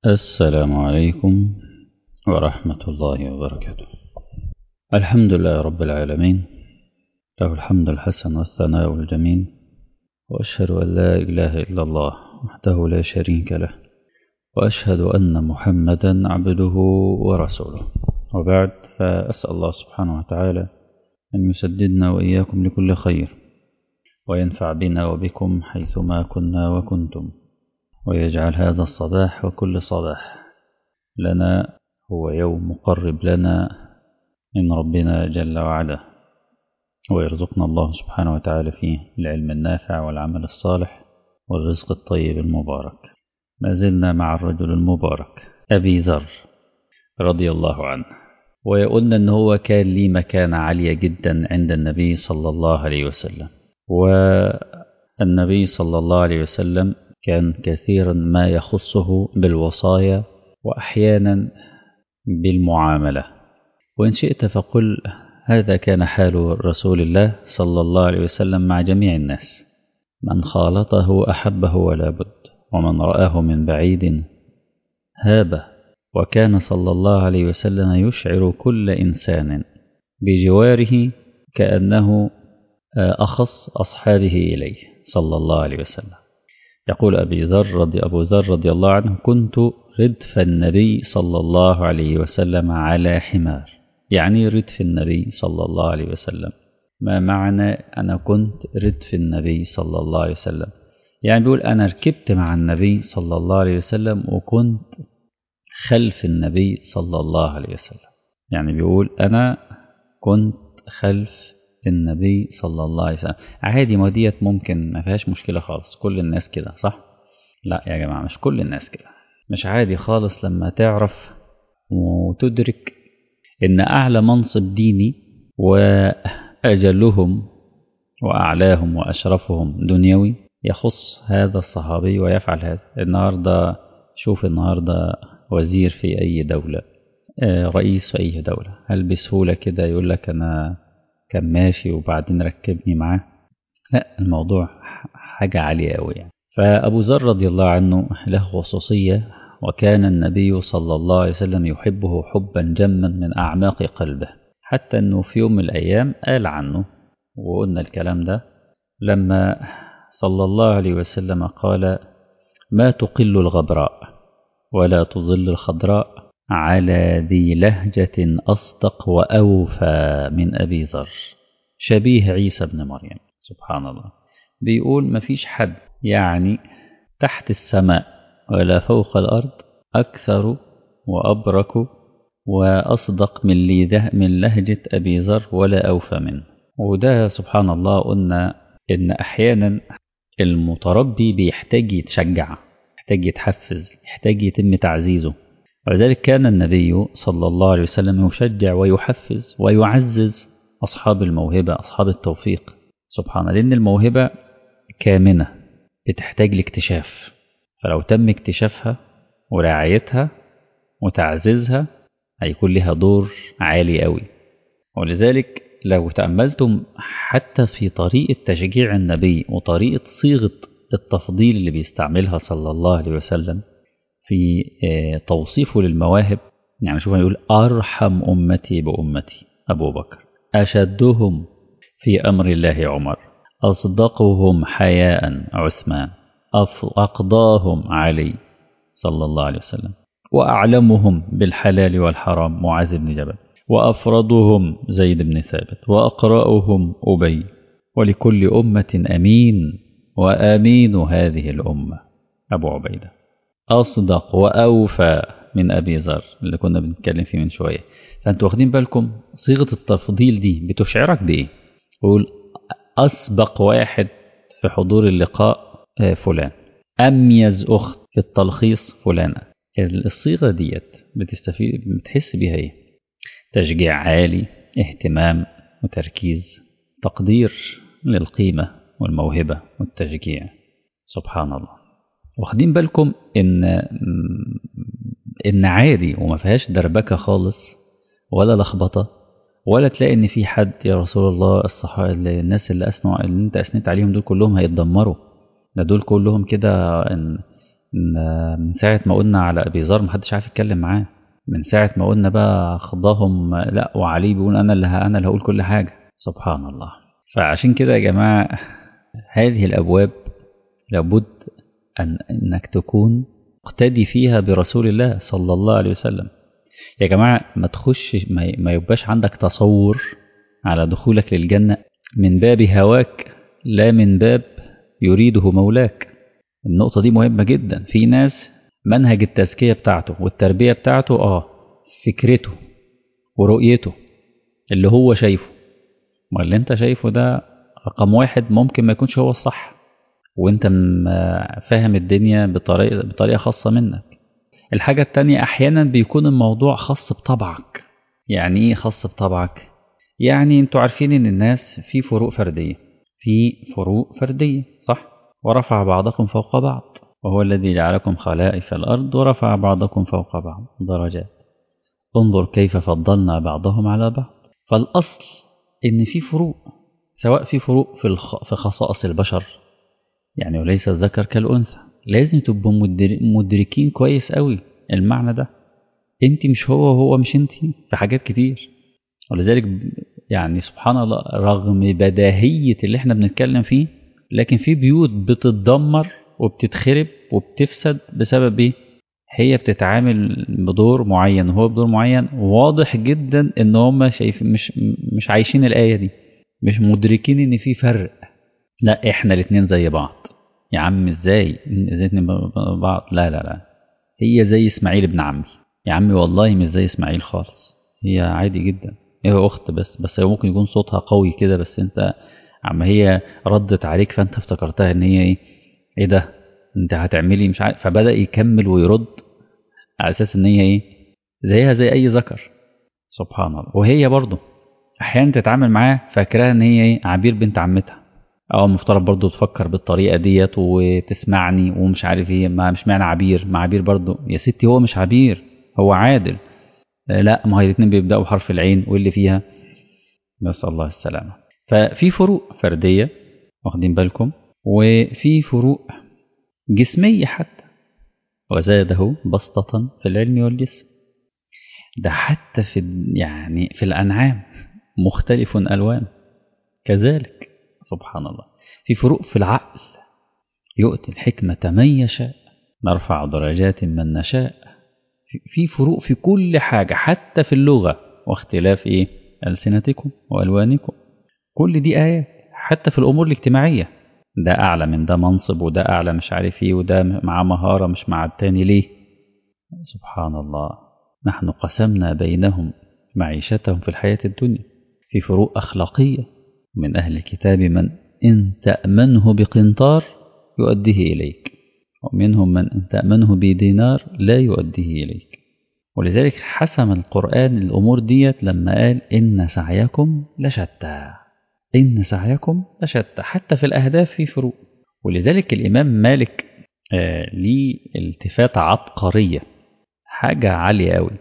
السلام عليكم ورحمة الله وبركاته الحمد لله رب العالمين له الحمد الحسن والثناء الجميل وأشهد أن لا إله إلا الله وحده لا شريك له وأشهد أن محمدا عبده ورسوله وبعد فأسأل الله سبحانه وتعالى أن يسددنا وإياكم لكل خير وينفع بنا وبكم حيثما كنا وكنتم ويجعل هذا الصباح وكل صباح لنا هو يوم مقرب لنا من ربنا جل وعلا ويرزقنا الله سبحانه وتعالى فيه العلم النافع والعمل الصالح والرزق الطيب المبارك ما زلنا مع الرجل المبارك أبي ذر رضي الله عنه ويقولنا أن هو كان ليه مكانة عالية جدا عند النبي صلى الله عليه وسلم والنبي صلى الله عليه وسلم كان كثيرا ما يخصه بالوصايا وأحيانا بالمعاملة وإن شئت فقل هذا كان حال رسول الله صلى الله عليه وسلم مع جميع الناس من خالطه أحبه ولا بد ومن رآه من بعيد هابه وكان صلى الله عليه وسلم يشعر كل إنسان بجواره كأنه أخص أصحابه إليه صلى الله عليه وسلم يقول أبي ذر رضي أبو ذر رضي الله عنه كنت ردف النبي صلى الله عليه وسلم على حمار يعني ردف النبي صلى الله عليه وسلم ما معنى أنا كنت ردف النبي صلى الله عليه وسلم يعني بيقول أنا ركبت مع النبي صلى الله عليه وسلم وكنت خلف النبي صلى الله عليه وسلم يعني بيقول أنا كنت خلف النبي صلى الله عليه وسلم عادي ما ديت ممكن ما فيهاش مشكلة خالص كل الناس كده صح لا يا جماعة مش كل الناس كده مش عادي خالص لما تعرف وتدرك ان اعلى منصب ديني واجلهم واعلاهم واشرفهم دنيوي يخص هذا الصحابي ويفعل هذا النهارده شوف النهارده وزير في اي دوله رئيس في اي دوله هل بسهوله كده يقول لك انا كان ماشي وبعدين ركبني معاه لا الموضوع حاجة عالية أوي يعني فأبو ذر رضي الله عنه له خصوصية وكان النبي صلى الله عليه وسلم يحبه حبا جما من أعماق قلبه حتى أنه في يوم من الأيام قال عنه وقلنا الكلام ده لما صلى الله عليه وسلم قال ما تقل الغبراء ولا تظل الخضراء على ذي لهجة أصدق وأوفى من أبي ذر شبيه عيسى بن مريم سبحان الله بيقول مفيش حد يعني تحت السماء ولا فوق الأرض أكثر وأبرك وأصدق من ليده من لهجة أبي ذر ولا أوفى منه وده سبحان الله قلنا إن أحيانا المتربي بيحتاج يتشجع يحتاج يتحفز يحتاج يتم تعزيزه ولذلك كان النبي صلى الله عليه وسلم يشجع ويحفز ويعزز أصحاب الموهبة أصحاب التوفيق سبحان الله لأن الموهبة كامنة بتحتاج لاكتشاف فلو تم اكتشافها ورعايتها وتعزيزها هيكون لها دور عالي قوي ولذلك لو تأملتم حتى في طريقة تشجيع النبي وطريقة صيغة التفضيل اللي بيستعملها صلى الله عليه وسلم في توصيفه للمواهب يعني شوف يقول أرحم أمتي بأمتي أبو بكر أشدهم في أمر الله عمر أصدقهم حياء عثمان أقضاهم علي صلى الله عليه وسلم وأعلمهم بالحلال والحرام معاذ بن جبل وأفرضهم زيد بن ثابت وأقرأهم أبي ولكل أمة أمين وأمين هذه الأمة أبو عبيدة أصدق وأوفى من أبي ذر اللي كنا بنتكلم فيه من شوية فأنتوا واخدين بالكم صيغة التفضيل دي بتشعرك بإيه قول أسبق واحد في حضور اللقاء فلان أميز أخت في التلخيص فلانة الصيغة ديت بتستفيد بتحس بيها إيه تشجيع عالي اهتمام وتركيز تقدير للقيمة والموهبة والتشجيع سبحان الله واخدين بالكم ان ان عادي وما فيهاش دربكه خالص ولا لخبطه ولا تلاقي ان في حد يا رسول الله الصحابه الناس اللي اثنوا اللي انت اثنيت عليهم دول كلهم هيتدمروا ده دول كلهم كده ان من ساعة ما قلنا على أبي ذر محدش عارف يتكلم معاه من ساعة ما قلنا بقى خضاهم لا وعلي بيقول أنا اللي أنا اللي هقول كل حاجة سبحان الله فعشان كده يا جماعة هذه الأبواب لابد أن أنك تكون مقتدي فيها برسول الله صلى الله عليه وسلم يا جماعة ما تخش ما يبقاش عندك تصور على دخولك للجنة من باب هواك لا من باب يريده مولاك النقطة دي مهمة جدا في ناس منهج التزكية بتاعته والتربية بتاعته اه فكرته ورؤيته اللي هو شايفه ما اللي انت شايفه ده رقم واحد ممكن ما يكونش هو الصح وانت فاهم الدنيا بطريقة, بطريقة خاصة منك الحاجة التانية أحيانا بيكون الموضوع خاص بطبعك يعني إيه خاص بطبعك؟ يعني انتوا عارفين إن الناس في فروق فردية في فروق فردية صح؟ ورفع بعضكم فوق بعض وهو الذي جعلكم خلائف الأرض ورفع بعضكم فوق بعض درجات انظر كيف فضلنا بعضهم على بعض فالأصل إن في فروق سواء في فروق في, الخ... في خصائص البشر يعني وليس الذكر كالأنثى لازم تبقوا مدركين كويس قوي المعنى ده انت مش هو وهو مش انت في حاجات كتير ولذلك يعني سبحان الله رغم بداهية اللي احنا بنتكلم فيه لكن في بيوت بتتدمر وبتتخرب وبتفسد بسبب ايه هي بتتعامل بدور معين وهو بدور معين واضح جدا ان هم شايف مش مش عايشين الايه دي مش مدركين ان في فرق لا احنا الاتنين زي بعض يا عم ازاي ازاي اتنين بعض لا لا لا هي زي اسماعيل ابن عمي يا عمي والله مش زي اسماعيل خالص هي عادي جدا هي اخت بس بس هي ممكن يكون صوتها قوي كده بس انت عم هي ردت عليك فانت افتكرتها ان هي ايه ايه ده انت هتعملي مش عارف فبدا يكمل ويرد على اساس ان هي ايه زيها زي اي ذكر سبحان الله وهي برضه احيانا تتعامل معاه فاكراها ان هي ايه عبير بنت عمتها او المفترض برضه تفكر بالطريقه ديت وتسمعني ومش عارف ايه ما مش معنى عبير ما عبير برضه يا ستي هو مش عبير هو عادل لا ما هي الاثنين بيبداوا بحرف العين واللي فيها نسال الله السلامه ففي فروق فرديه واخدين بالكم وفي فروق جسميه حتى وزاده بسطة في العلم والجسم ده حتى في يعني في الأنعام مختلف ألوان كذلك سبحان الله في فروق في العقل يؤتي الحكمة من يشاء نرفع درجات من نشاء في فروق في كل حاجة حتى في اللغة واختلاف إيه ألسنتكم وألوانكم كل دي آيات حتى في الأمور الاجتماعية ده أعلى من ده منصب وده أعلى مش عارف إيه وده مع مهارة مش مع التاني ليه سبحان الله نحن قسمنا بينهم معيشتهم في الحياة الدنيا في فروق أخلاقية من أهل الكتاب من إن تأمنه بقنطار يؤديه إليك ومنهم من إن تأمنه بدينار لا يؤديه إليك ولذلك حسم القرآن الأمور ديت لما قال إن سعيكم لشتى إن سعيكم لشتى حتى في الأهداف في فروق ولذلك الإمام مالك آه ليه التفاتة عبقرية حاجة عالية أوي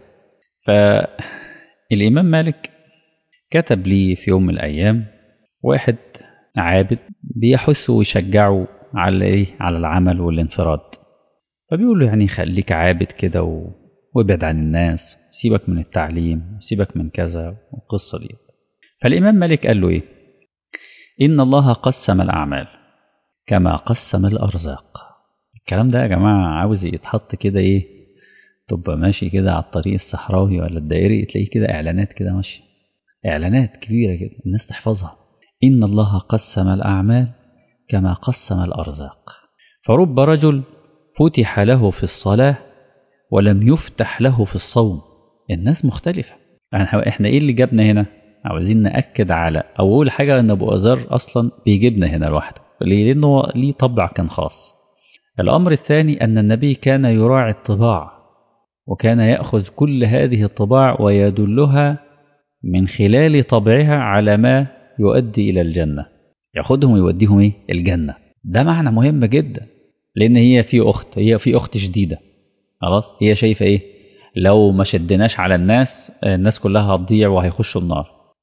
فالإمام مالك كتب لي في يوم من الأيام واحد عابد بيحثه ويشجعه على إيه على العمل والانفراد فبيقول له يعني خليك عابد كده و... وابعد عن الناس سيبك من التعليم سيبك من كذا والقصة دي فالإمام مالك قال له إيه إن الله قسم الأعمال كما قسم الأرزاق الكلام ده يا جماعة عاوز يتحط كده إيه تبقى ماشي كده على الطريق الصحراوي ولا الدائري تلاقيه كده إعلانات كده ماشية إعلانات كبيرة كده الناس تحفظها إن الله قسم الأعمال كما قسم الأرزاق فرب رجل فتح له في الصلاة ولم يفتح له في الصوم الناس مختلفة احنا ايه اللي جابنا هنا عاوزين نأكد على أول حاجة أن أبو أذر أصلا بيجيبنا هنا لوحده ليه؟ لأنه ليه طبع كان خاص الأمر الثاني أن النبي كان يراعي الطباع وكان يأخذ كل هذه الطباع ويدلها من خلال طبعها على ما يؤدي إلى الجنة ياخدهم ويوديهم إيه؟ الجنة ده معنى مهم جدا لأن هي في أخت هي في أخت شديدة خلاص هي شايفة إيه لو ما شدناش على الناس الناس كلها هتضيع وهيخشوا النار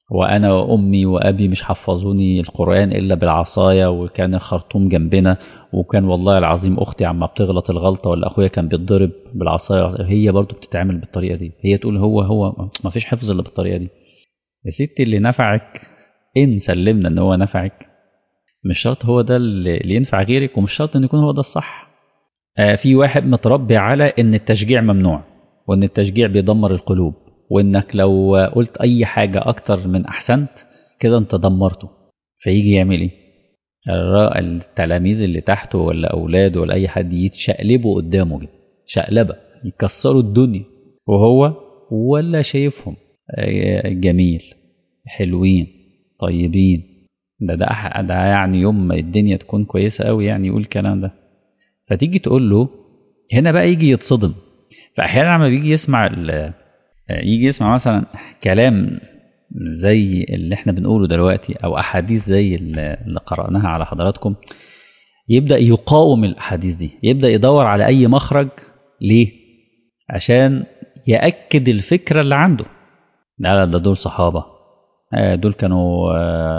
وأنا وأمي وأبي مش حفظوني القرآن إلا بالعصاية وكان الخرطوم جنبنا وكان والله العظيم أختي عما بتغلط الغلطة ولا أخويا كان بيتضرب بالعصاية هي برضو بتتعامل بالطريقة دي هي تقول هو هو ما فيش حفظ إلا بالطريقة دي يا ستي اللي نفعك إن سلمنا إن هو نفعك مش شرط هو ده اللي ينفع غيرك ومش شرط إن يكون هو ده الصح آه في واحد متربي على إن التشجيع ممنوع وإن التشجيع بيدمر القلوب وإنك لو قلت أي حاجة أكتر من أحسنت كده أنت دمرته فيجي يعمل إيه؟ التلاميذ اللي تحته ولا أولاده ولا أي حد يتشقلبوا قدامه كده شقلبة يكسروا الدنيا وهو ولا شايفهم جميل حلوين طيبين ده ده, ده يعني يوم ما الدنيا تكون كويسة قوي يعني يقول الكلام ده فتيجي تقول له هنا بقى يجي يتصدم فأحيانا لما بيجي يسمع يجي يسمع مثلا كلام زي اللي احنا بنقوله دلوقتي او احاديث زي اللي قرأناها على حضراتكم يبدأ يقاوم الاحاديث دي يبدأ يدور على اي مخرج ليه عشان يأكد الفكرة اللي عنده لا ده دول صحابة دول كانوا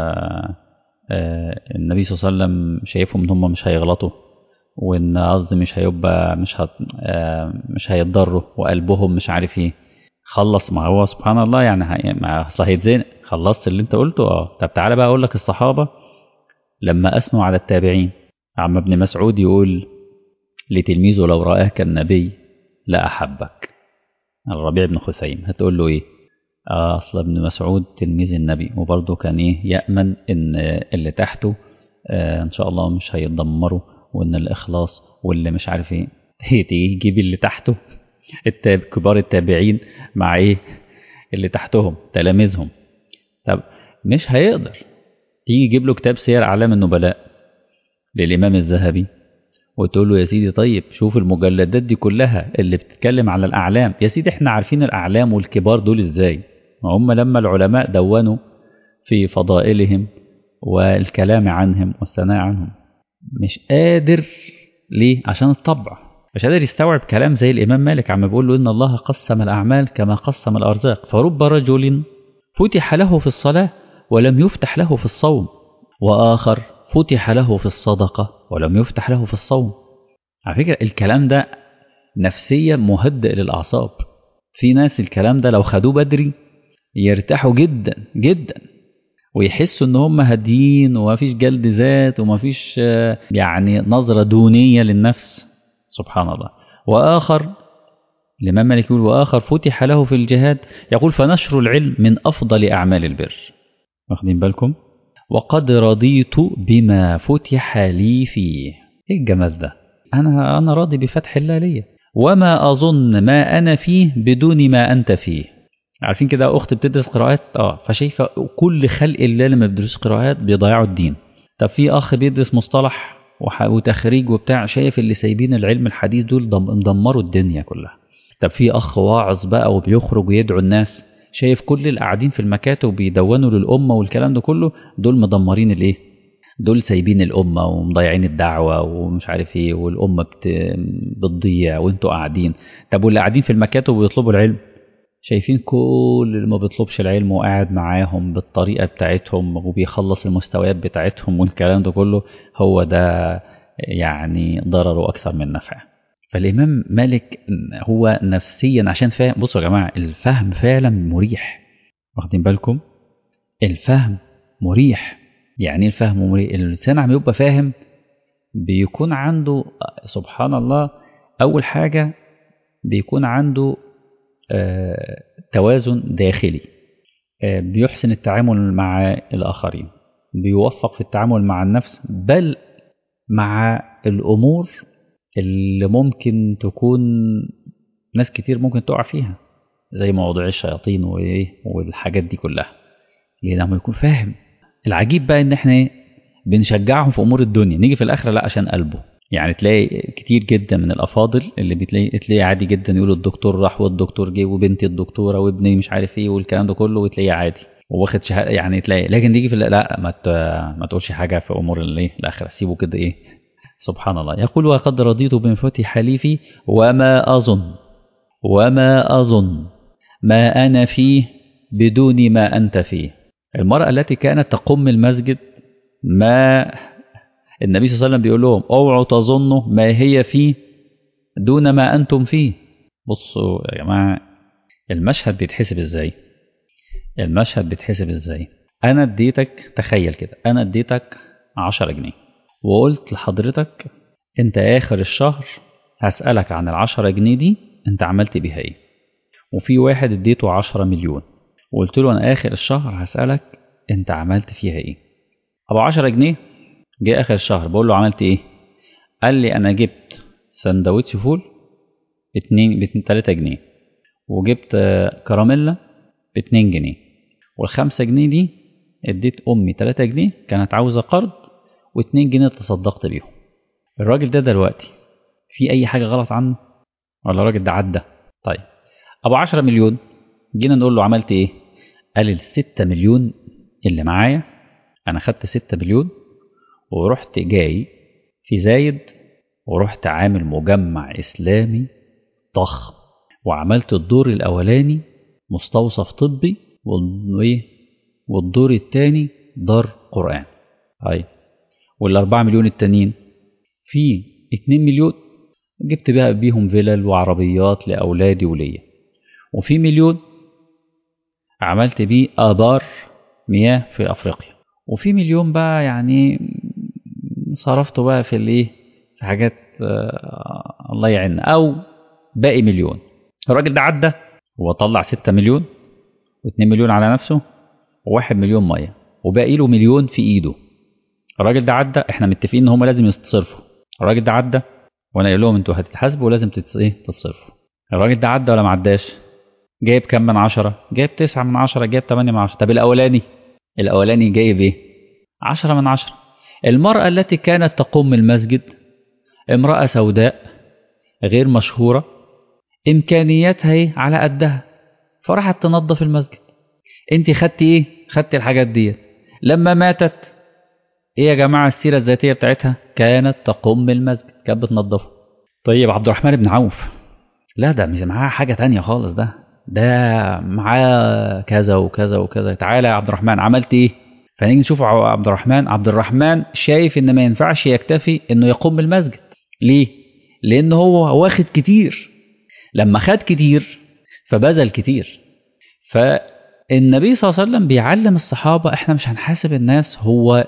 النبي صلى الله عليه وسلم شايفهم ان هم مش هيغلطوا وان قصدي مش هيبقى مش هت مش هيتضروا وقلبهم مش عارف ايه خلص ما هو سبحان الله يعني ما اصل هيتزنق خلصت اللي انت قلته اه طب تعالى بقى اقول لك الصحابه لما اثنوا على التابعين عم ابن مسعود يقول لتلميذه لو رآك النبي لأحبك الربيع بن خثيم هتقول له ايه آه اصل ابن مسعود تلميذ النبي وبرضه كان ايه يأمن ان اللي تحته آه ان شاء الله مش هيتدمروا وان الاخلاص واللي مش عارف ايه تيجي يجيب اللي تحته التاب كبار التابعين مع ايه اللي تحتهم تلاميذهم طب مش هيقدر تيجي يجيب له كتاب سير اعلام النبلاء للامام الذهبي وتقول له يا سيدي طيب شوف المجلدات دي كلها اللي بتتكلم على الاعلام يا سيدي احنا عارفين الاعلام والكبار دول ازاي ما هم لما العلماء دونوا في فضائلهم والكلام عنهم والثناء عنهم مش قادر ليه عشان الطبع مش قادر يستوعب كلام زي الإمام مالك عم بيقول له إن الله قسم الأعمال كما قسم الأرزاق فرب رجل فتح له في الصلاة ولم يفتح له في الصوم وآخر فتح له في الصدقة ولم يفتح له في الصوم على فكرة الكلام ده نفسيا مهدئ للأعصاب في ناس الكلام ده لو خدوه بدري يرتاحوا جدا جدا ويحسوا ان هم هاديين ومفيش جلد ذات ومفيش يعني نظرة دونية للنفس سبحان الله وآخر الإمام مالك يقول وآخر فتح له في الجهاد يقول فنشر العلم من أفضل أعمال البر واخدين بالكم وقد رضيت بما فتح لي فيه ايه الجمال ده أنا أنا راضي بفتح الله ليا وما أظن ما أنا فيه بدون ما أنت فيه عارفين كده أخت بتدرس قراءات اه فشايفة كل خلق الله لما بيدرس قراءات بيضيعوا الدين طب في أخ بيدرس مصطلح وتخريج وبتاع شايف اللي سايبين العلم الحديث دول مدمروا الدنيا كلها طب في اخ واعظ بقى وبيخرج ويدعو الناس شايف كل اللي قاعدين في المكاتب بيدونوا للامه والكلام ده كله دول مدمرين الايه دول سايبين الامه ومضيعين الدعوه ومش عارف ايه والامه بت... بتضيع وانتوا قاعدين طب واللي قاعدين في المكاتب ويطلبوا العلم شايفين كل اللي ما بيطلبش العلم وقاعد معاهم بالطريقة بتاعتهم وبيخلص المستويات بتاعتهم والكلام ده كله هو ده يعني ضرره أكثر من نفعه فالإمام مالك هو نفسيا عشان فاهم بصوا يا جماعة الفهم فعلا مريح واخدين بالكم الفهم مريح يعني الفهم مريح الإنسان عم يبقى فاهم بيكون عنده سبحان الله أول حاجة بيكون عنده آه توازن داخلي آه بيحسن التعامل مع الآخرين بيوفق في التعامل مع النفس بل مع الأمور اللي ممكن تكون ناس كتير ممكن تقع فيها زي مواضيع الشياطين وإيه والحاجات دي كلها لما يكون فاهم العجيب بقى ان احنا بنشجعهم في امور الدنيا نيجي في الاخره لا عشان قلبه يعني تلاقي كتير جدا من الافاضل اللي بتلاقي تلاقي عادي جدا يقولوا الدكتور راح والدكتور جه وبنتي الدكتوره وابني مش عارف ايه والكلام ده كله وتلاقيه عادي وواخد شهاده يعني تلاقي لكن تيجي في لا ما ما تقولش حاجه في امور الايه الاخره سيبه كده ايه سبحان الله يقول وقد رضيت بمفتي حليفي وما اظن وما اظن ما انا فيه بدون ما انت فيه المرأة التي كانت تقوم المسجد ما النبي صلى الله عليه وسلم بيقول لهم اوعوا تظنوا ما هي فيه دون ما أنتم فيه بصوا يا جماعة المشهد بيتحسب ازاي المشهد بيتحسب ازاي انا اديتك تخيل كده انا اديتك 10 جنيه وقلت لحضرتك انت اخر الشهر هسألك عن العشرة جنيه دي انت عملت بيها ايه وفي واحد اديته عشرة مليون وقلت له انا اخر الشهر هسألك انت عملت فيها ايه ابو عشرة جنيه جه اخر الشهر بقول له عملت ايه قال لي انا جبت سندوتش فول باتنين باتنين تلاتة جنيه وجبت كراميلا باتنين جنيه والخمسة جنيه دي اديت امي تلاتة جنيه كانت عاوزة قرض واتنين جنيه تصدقت بيهم الراجل ده دلوقتي في اي حاجة غلط عنه ولا الراجل ده عدى طيب ابو عشرة مليون جينا نقول له عملت ايه قال الستة مليون اللي معايا انا خدت ستة مليون ورحت جاي في زايد ورحت عامل مجمع اسلامي ضخم وعملت الدور الاولاني مستوصف طبي وايه والدور الثاني دار قران طيب والاربعة مليون التانيين في اتنين مليون جبت بقى بيهم فيلل وعربيات لاولادي وليا وفي مليون عملت بيه ابار مياه في افريقيا وفي مليون بقى يعني صرفته بقى في الايه في حاجات آه الله يعيننا او باقي مليون الراجل ده عدى هو طلع ستة مليون واتنين مليون على نفسه وواحد مليون ميه وباقي له مليون في ايده الراجل ده عدى احنا متفقين ان هم لازم يستصرفوا الراجل ده عدى وانا قايل لهم انتوا هتتحاسبوا ولازم تت... ايه تتصرفوا الراجل ده عدى ولا ما عداش جايب كام من عشرة جايب تسعة من عشرة جايب تمانية من عشرة طب الأولاني الأولاني جايب إيه عشرة من عشرة المرأة التي كانت تقوم المسجد امرأة سوداء غير مشهورة إمكانياتها إيه على قدها فراحت تنظف المسجد أنت خدتي إيه خدتي الحاجات دي لما ماتت إيه يا جماعة السيرة الذاتية بتاعتها كانت تقوم المسجد كانت بتنظفه طيب عبد الرحمن بن عوف لا ده مش معاه حاجة تانية خالص ده ده معاه كذا وكذا وكذا تعالى يا عبد الرحمن عملت ايه فنيجي نشوف عبد الرحمن عبد الرحمن شايف ان ما ينفعش يكتفي انه يقوم المسجد ليه لان هو واخد كتير لما خد كتير فبذل كتير فالنبي صلى الله عليه وسلم بيعلم الصحابة احنا مش هنحاسب الناس هو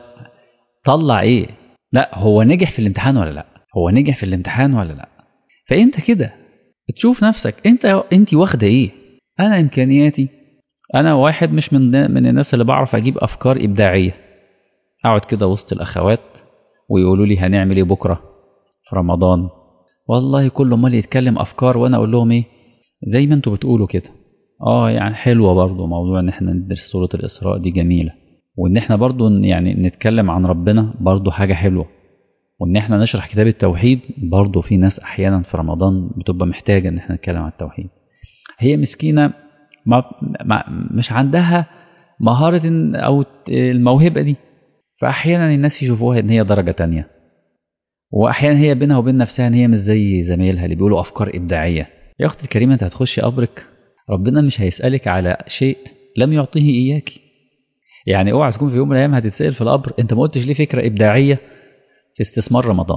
طلع ايه لا هو نجح في الامتحان ولا لا هو نجح في الامتحان ولا لا فانت كده تشوف نفسك انت انت واخده ايه انا امكانياتي انا واحد مش من من الناس اللي بعرف اجيب افكار ابداعيه اقعد كده وسط الاخوات ويقولوا لي هنعمل ايه بكره في رمضان والله كل امال يتكلم افكار وانا اقول لهم ايه زي ما انتوا بتقولوا كده اه يعني حلوه برضو موضوع ان احنا ندرس سوره الاسراء دي جميله وان احنا برضو يعني نتكلم عن ربنا برضو حاجه حلوه وان احنا نشرح كتاب التوحيد برضو في ناس احيانا في رمضان بتبقى محتاجه ان احنا نتكلم عن التوحيد هي مسكينه ما ما مش عندها مهاره او الموهبه دي فاحيانا الناس يشوفوها ان هي درجه تانية واحيانا هي بينها وبين نفسها ان هي مش زي زمايلها اللي بيقولوا افكار ابداعيه يا اختي الكريمه انت هتخشي قبرك ربنا مش هيسالك على شيء لم يعطيه اياك يعني اوعى تكون في يوم من الايام هتتسال في القبر انت ما قلتش ليه فكره ابداعيه في استثمار رمضان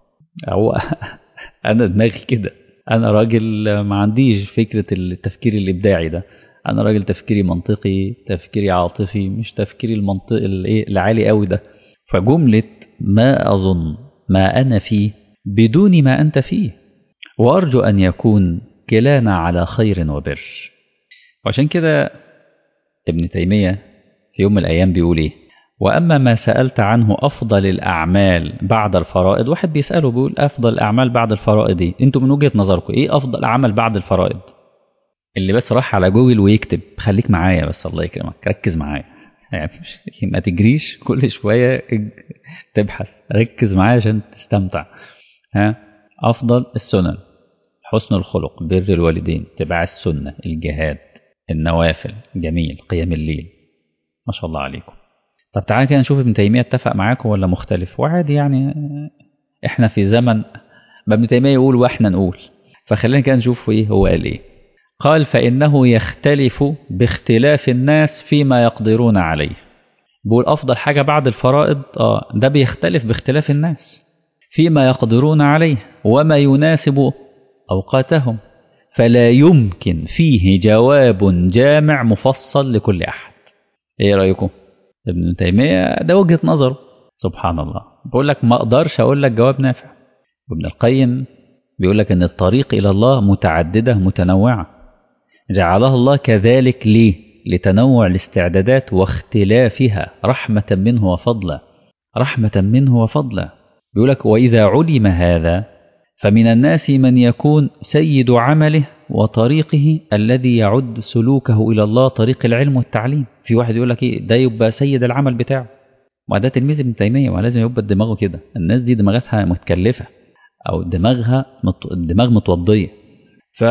هو انا دماغي كده انا راجل ما عنديش فكره التفكير الابداعي ده انا راجل تفكيري منطقي تفكيري عاطفي مش تفكيري المنطق الايه العالي قوي ده فجمله ما اظن ما انا فيه بدون ما انت فيه وارجو ان يكون كلانا على خير وبر وعشان كده ابن تيميه في يوم من الايام بيقول ايه وأما ما سألت عنه أفضل الأعمال بعد الفرائض واحد بيسأله بيقول أفضل الأعمال بعد الفرائض إيه أنتوا من وجهة نظركم إيه أفضل عمل بعد الفرائض اللي بس راح على جوجل ويكتب خليك معايا بس الله يكرمك ركز معايا يعني مش ما تجريش كل شوية تبحث ركز معايا عشان تستمتع ها أفضل السنن حسن الخلق بر الوالدين اتباع السنة الجهاد النوافل جميل قيام الليل ما شاء الله عليكم طب تعالى كده نشوف ابن تيمية اتفق معاكم ولا مختلف وعادي يعني احنا في زمن ما ابن تيمية يقول واحنا نقول فخلينا كده نشوف ايه هو قال ايه قال فإنه يختلف باختلاف الناس فيما يقدرون عليه بيقول أفضل حاجة بعد الفرائض آه ده بيختلف باختلاف الناس فيما يقدرون عليه وما يناسب أوقاتهم فلا يمكن فيه جواب جامع مفصل لكل أحد إيه رأيكم؟ ابن تيمية ده وجهة نظره سبحان الله بقول لك ما أقدرش أقول لك جواب نافع وابن القيم بيقول لك أن الطريق إلى الله متعددة متنوعة جعلها الله كذلك ليه؟ لتنوع الاستعدادات واختلافها رحمة منه وفضلا رحمة منه وفضلا بيقول لك وإذا علم هذا فمن الناس من يكون سيد عمله وطريقه الذي يعد سلوكه إلى الله طريق العلم والتعليم في واحد يقول لك إيه ده يبقى سيد العمل بتاعه وده تلميذ ابن تيمية ولازم يبقى دماغه كده الناس دي دماغتها متكلفة أو دماغها مت... دماغ متوضية ف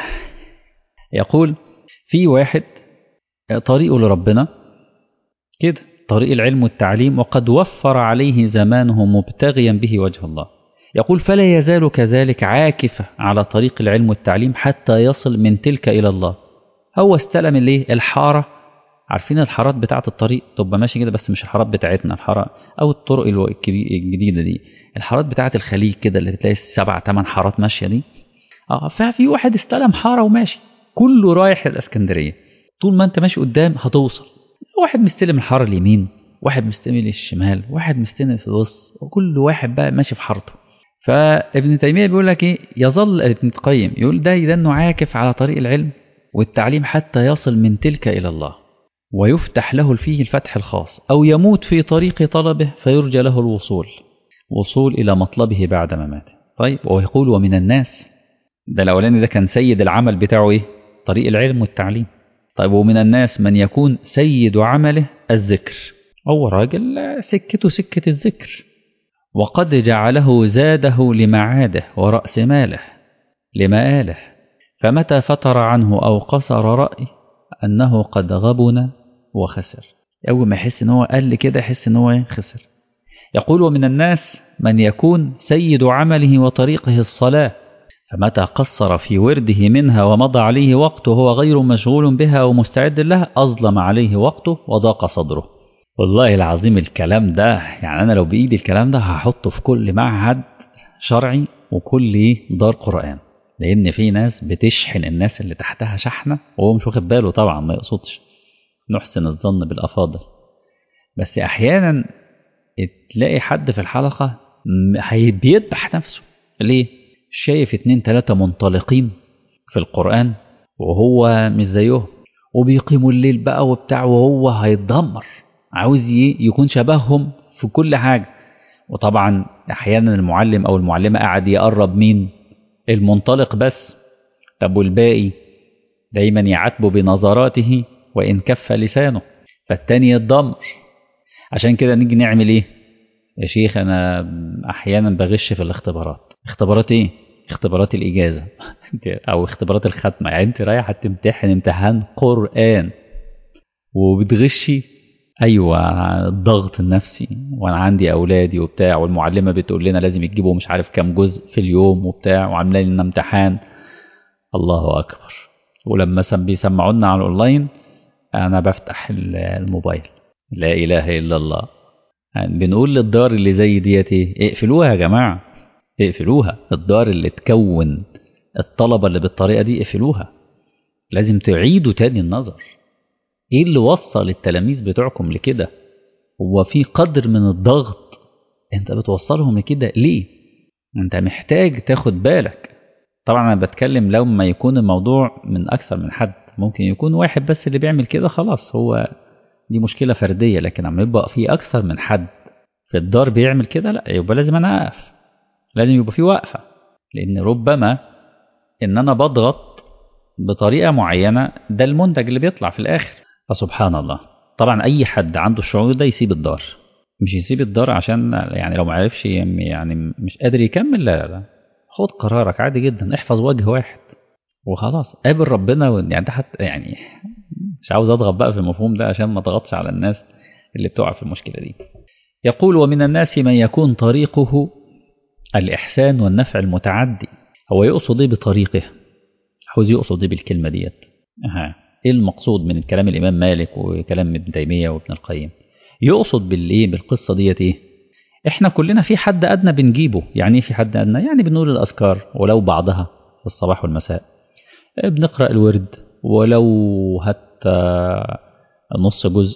يقول في واحد طريقه لربنا كده طريق العلم والتعليم وقد وفر عليه زمانه مبتغيا به وجه الله يقول فلا يزال كذلك عاكفة على طريق العلم والتعليم حتى يصل من تلك إلى الله هو استلم الايه الحارة عارفين الحارات بتاعة الطريق تبقى ماشي كده بس مش الحارات بتاعتنا الحارة أو الطرق الجديدة دي الحارات بتاعة الخليج كده اللي بتلاقي سبع ثمان حارات ماشية دي اه ففي واحد استلم حارة وماشي كله رايح الاسكندرية طول ما انت ماشي قدام هتوصل واحد مستلم الحارة اليمين واحد مستلم الشمال واحد مستلم في الوسط وكل واحد بقى ماشي في حارته فابن تيمية بيقول لك ايه يظل ابن القيم يقول ده إذا أنه عاكف على طريق العلم والتعليم حتى يصل من تلك إلى الله ويفتح له فيه الفتح الخاص أو يموت في طريق طلبه فيرجى له الوصول وصول إلى مطلبه بعد مماته طيب ويقول ومن الناس ده الأولاني ده كان سيد العمل بتاعه إيه طريق العلم والتعليم طيب ومن الناس من يكون سيد عمله الذكر هو راجل سكته سكة الذكر وقد جعله زاده لمعاده ورأس ماله لمآله فمتى فتر عنه أو قصر رأي أنه قد غبن وخسر أول ما يحس إن هو قل كده يحس إن هو خسر يقول ومن الناس من يكون سيد عمله وطريقه الصلاة فمتى قصر في ورده منها ومضى عليه وقته وهو غير مشغول بها ومستعد لها أظلم عليه وقته وضاق صدره والله العظيم الكلام ده يعني أنا لو بإيدي الكلام ده هحطه في كل معهد شرعي وكل دار قرآن لأن في ناس بتشحن الناس اللي تحتها شحنة وهو مش واخد باله طبعا ما يقصدش نحسن الظن بالأفاضل بس أحيانا تلاقي حد في الحلقة بيذبح نفسه ليه؟ شايف اتنين تلاتة منطلقين في القرآن وهو مش زيهم وبيقيموا الليل بقى وبتاع وهو هيتدمر عاوز يكون شبههم في كل حاجة وطبعا أحيانا المعلم أو المعلمة قاعد يقرب مين المنطلق بس طب والباقي دايما يعاتبه بنظراته وإن كف لسانه فالتاني يتدمر عشان كده نيجي نعمل ايه يا شيخ انا احيانا بغش في الاختبارات اختبارات ايه اختبارات الاجازه او اختبارات الختمه يعني انت رايحه تمتحن امتحان قران وبتغشي ايوه الضغط النفسي وانا عندي اولادي وبتاع والمعلمه بتقول لنا لازم يجيبوا مش عارف كام جزء في اليوم وبتاع وعامله لنا امتحان الله اكبر ولما بيسمعوا لنا على الاونلاين انا بفتح الموبايل لا اله الا الله يعني بنقول للدار اللي زي ديت ايه اقفلوها يا جماعه اقفلوها الدار اللي تكون الطلبه اللي بالطريقه دي اقفلوها لازم تعيدوا تاني النظر ايه اللي وصل التلاميذ بتوعكم لكده هو في قدر من الضغط انت بتوصلهم لكده ليه انت محتاج تاخد بالك طبعا انا بتكلم لو ما يكون الموضوع من اكثر من حد ممكن يكون واحد بس اللي بيعمل كده خلاص هو دي مشكله فرديه لكن لما يبقى في اكثر من حد في الدار بيعمل كده لا يبقى لازم انا اقف لازم يبقى في وقفه لان ربما ان انا بضغط بطريقه معينه ده المنتج اللي بيطلع في الاخر فسبحان الله طبعا اي حد عنده الشعور ده يسيب الدار مش يسيب الدار عشان يعني لو ما عرفش يعني مش قادر يكمل لا لا خد قرارك عادي جدا احفظ وجه واحد وخلاص قابل ربنا يعني ده حتى يعني مش عاوز اضغط بقى في المفهوم ده عشان ما اضغطش على الناس اللي بتقع في المشكله دي يقول ومن الناس من يكون طريقه الإحسان والنفع المتعدي هو يقصد إيه بطريقه عاوز يقصد ايه بالكلمة ديت أها. ايه المقصود من كلام الإمام مالك وكلام ابن تيمية وابن القيم يقصد بالايه بالقصة ديت ايه احنا كلنا في حد أدنى بنجيبه يعني ايه في حد أدنى يعني بنقول الأذكار ولو بعضها في الصباح والمساء بنقرأ الورد ولو حتى نص جزء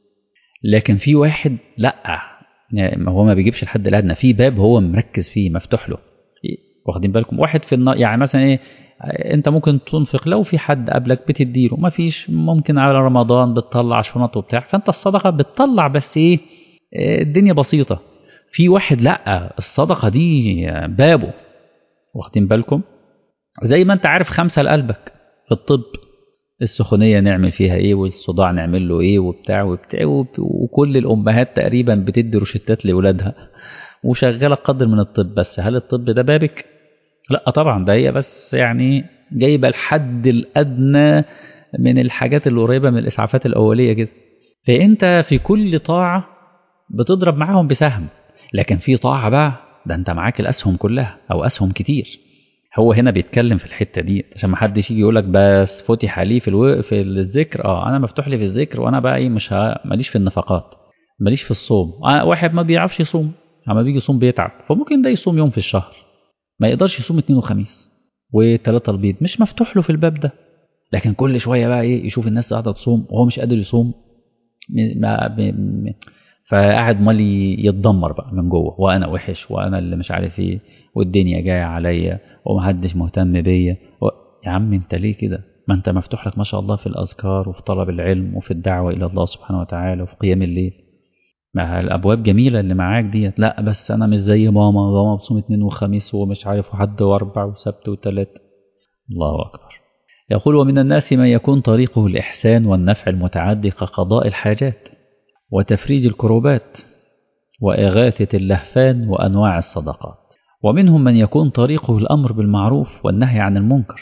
لكن في واحد لا يعني هو ما بيجيبش الحد الادنى في باب هو مركز فيه مفتوح له واخدين بالكم واحد في النا... يعني مثلا ايه انت ممكن تنفق لو في حد قبلك بتديله ما فيش ممكن على رمضان بتطلع شنط وبتاع فانت الصدقه بتطلع بس ايه الدنيا بسيطه في واحد لا الصدقه دي بابه واخدين بالكم زي ما انت عارف خمسه لقلبك في الطب السخونيه نعمل فيها ايه والصداع نعمل له ايه وبتاع وبتاع وكل الامهات تقريبا بتدي روشتات لاولادها وشغاله قدر من الطب بس هل الطب ده بابك لا طبعا ده هي بس يعني جايبه الحد الادنى من الحاجات اللي قريبه من الاسعافات الاوليه كده فانت في كل طاعه بتضرب معاهم بسهم لكن في طاعه بقى ده انت معاك الاسهم كلها او اسهم كتير هو هنا بيتكلم في الحته دي عشان ما حدش يجي يقول لك بس فتح لي في الو... في الذكر اه انا مفتوح لي في الذكر وانا بقى ايه مش ه... ماليش في النفقات ماليش في الصوم آه واحد ما بيعرفش يصوم اما بيجي يصوم بيتعب فممكن ده يصوم يوم في الشهر ما يقدرش يصوم اثنين وخميس وثلاثة البيض مش مفتوح له في الباب ده لكن كل شويه بقى ايه يشوف الناس قاعده تصوم وهو مش قادر يصوم ما ب... م... فقاعد مال يتدمر بقى من جوه وانا وحش وانا اللي مش عارف ايه والدنيا جايه عليا ومحدش مهتم بيا و... يا عم انت ليه كده ما انت مفتوح لك ما شاء الله في الاذكار وفي طلب العلم وفي الدعوه الى الله سبحانه وتعالى وفي قيام الليل ما الابواب جميله اللي معاك ديت لا بس انا مش زي ماما ماما بتصوم اثنين وخميس ومش عارف وحد واربع وسبت وثلاث الله اكبر يقول ومن الناس من يكون طريقه الاحسان والنفع المتعدي كقضاء الحاجات وتفريج الكروبات واغاثه اللهفان وانواع الصدقات ومنهم من يكون طريقه الامر بالمعروف والنهي عن المنكر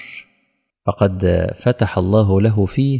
فقد فتح الله له فيه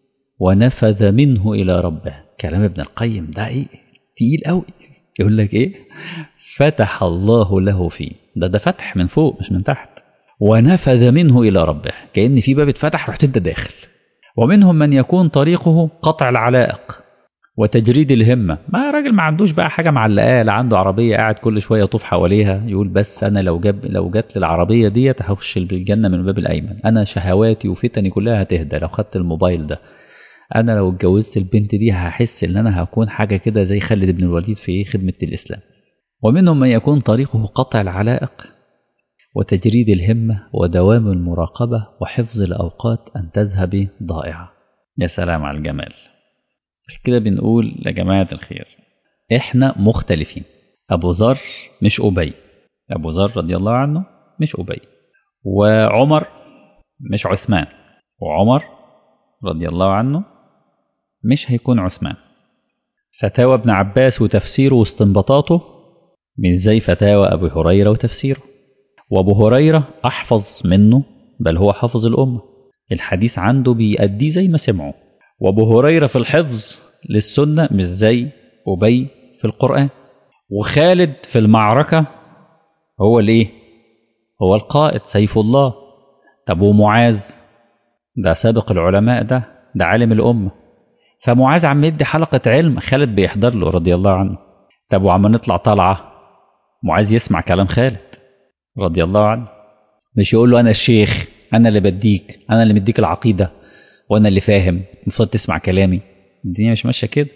ونفذ منه الى ربه كلام ابن القيم ده ايه تقيل قوي يقول لك ايه فتح الله له فيه ده ده فتح من فوق مش من تحت ونفذ منه الى ربه كان في باب اتفتح رحت انت داخل ومنهم من يكون طريقه قطع العلائق وتجريد الهمه ما راجل ما عندوش بقى حاجه معلقاه لا عنده عربيه قاعد كل شويه يطوف حواليها يقول بس انا لو جاب لو جت لي العربيه ديت هخش الجنه من الباب الايمن انا شهواتي وفتني كلها هتهدى لو خدت الموبايل ده انا لو اتجوزت البنت دي هحس ان انا هكون حاجه كده زي خالد بن الوليد في خدمه الاسلام ومنهم من يكون طريقه قطع العلائق وتجريد الهمه ودوام المراقبه وحفظ الاوقات ان تذهب ضائعه يا سلام على الجمال كده بنقول يا جماعه الخير احنا مختلفين ابو ذر مش ابي ابو ذر رضي الله عنه مش ابي وعمر مش عثمان وعمر رضي الله عنه مش هيكون عثمان فتاوى ابن عباس وتفسيره واستنباطاته مش زي فتاوى أبي هريرة وتفسيره وأبو هريرة أحفظ منه بل هو حافظ الأمة الحديث عنده بيأديه زي ما سمعه وأبو هريرة في الحفظ للسنة مش زي أبي في القرآن وخالد في المعركة هو الإيه؟ هو القائد سيف الله طب ومعاذ ده سابق العلماء ده ده عالم الأمة فمعاذ عم يدي حلقة علم خالد بيحضر له رضي الله عنه طب وعم نطلع طلعة معاذ يسمع كلام خالد رضي الله عنه مش يقول له أنا الشيخ أنا اللي بديك أنا اللي مديك العقيدة وأنا اللي فاهم المفروض تسمع كلامي الدنيا مش ماشية كده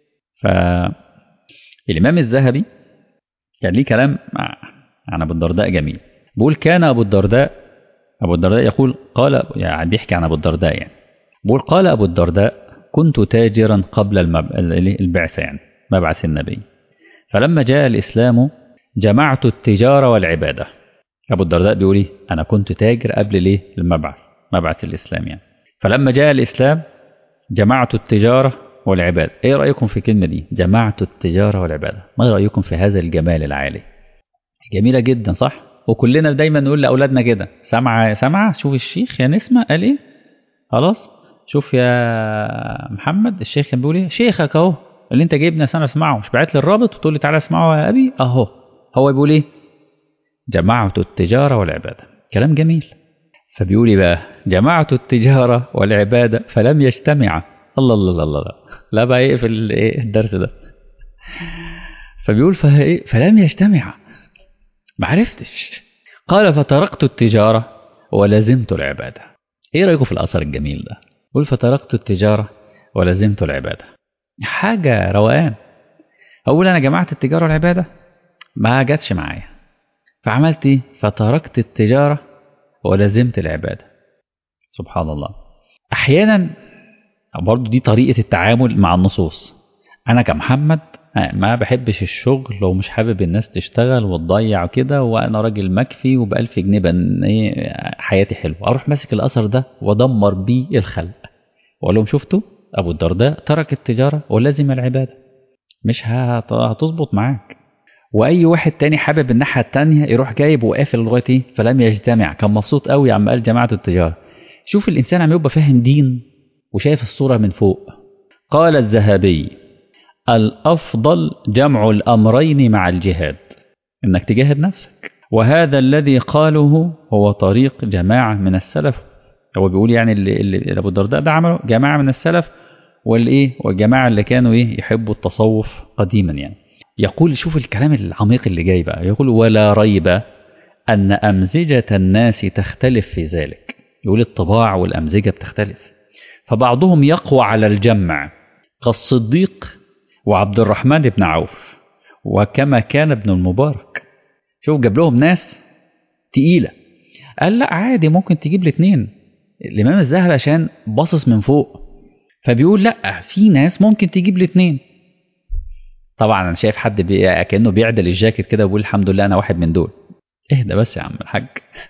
فالإمام الذهبي كان ليه كلام عن أبو الدرداء جميل بيقول كان أبو الدرداء أبو الدرداء يقول قال يعني بيحكي عن أبو الدرداء يعني بيقول قال أبو الدرداء كنت تاجرا قبل المب... البعثة يعني مبعث النبي فلما جاء الإسلام جمعت التجارة والعبادة أبو الدرداء بيقول إيه أنا كنت تاجر قبل ليه المبعث مبعث الإسلام يعني فلما جاء الإسلام جمعت التجارة والعبادة إيه رأيكم في الكلمة دي جمعت التجارة والعبادة ما رأيكم في هذا الجمال العالي جميلة جدا صح وكلنا دايما نقول لاولادنا كده سامعه سامعه شوف الشيخ يا نسمه قال ايه خلاص شوف يا محمد الشيخ كان بيقول ايه شيخك اهو اللي انت جايبني عشان اسمعه مش بعت لي الرابط وتقول لي تعالى اسمعه يا ابي اهو هو بيقول ايه جمعت التجاره والعباده كلام جميل فبيقول بقى جمعت التجارة والعبادة فلم يجتمعا الله الله الله الله لا بقى يقفل ايه الدرس ده فبيقول فإيه فلم يجتمعا ما عرفتش قال فتركت التجارة ولزمت العبادة ايه رأيكم في الأثر الجميل ده قول فتركت التجارة ولزمت العبادة حاجة روقان أقول أنا جمعت التجارة والعبادة ما جاتش معايا فعملت ايه فتركت التجارة ولزمت العبادة سبحان الله أحيانا برضو دي طريقة التعامل مع النصوص أنا كمحمد ما بحبش الشغل ومش حابب الناس تشتغل وتضيع كده وانا راجل مكفي وبألف جنيه بن ايه حياتي حلوه اروح ماسك الاثر ده وادمر بيه الخلق واقول لهم شفتوا ابو الدرداء ترك التجاره ولزم العباده مش هتظبط معاك واي واحد تاني حابب الناحيه التانيه يروح جايب وقافل لغايه ايه فلم يجتمع كان مبسوط قوي عم قال جماعه التجاره شوف الانسان عم يبقى فاهم دين وشايف الصوره من فوق قال الذهبي الافضل جمع الامرين مع الجهاد انك تجاهد نفسك وهذا الذي قاله هو طريق جماعه من السلف هو بيقول يعني اللي, اللي ابو الدرداء ده عمله جماعه من السلف والايه والجماعه اللي كانوا ايه يحبوا التصوف قديما يعني يقول شوف الكلام العميق اللي جاي بقى يقول ولا ريب ان امزجه الناس تختلف في ذلك يقول الطباع والامزجه بتختلف فبعضهم يقوى على الجمع كالصديق وعبد الرحمن بن عوف وكما كان ابن المبارك شوف جاب لهم ناس تقيلة قال لا عادي ممكن تجيب الاثنين الإمام الذهبي عشان باصص من فوق فبيقول لا في ناس ممكن تجيب الاثنين طبعا انا شايف حد بي... كانه بيعدل الجاكيت كده ويقول الحمد لله انا واحد من دول اهدى بس يا عم الحاج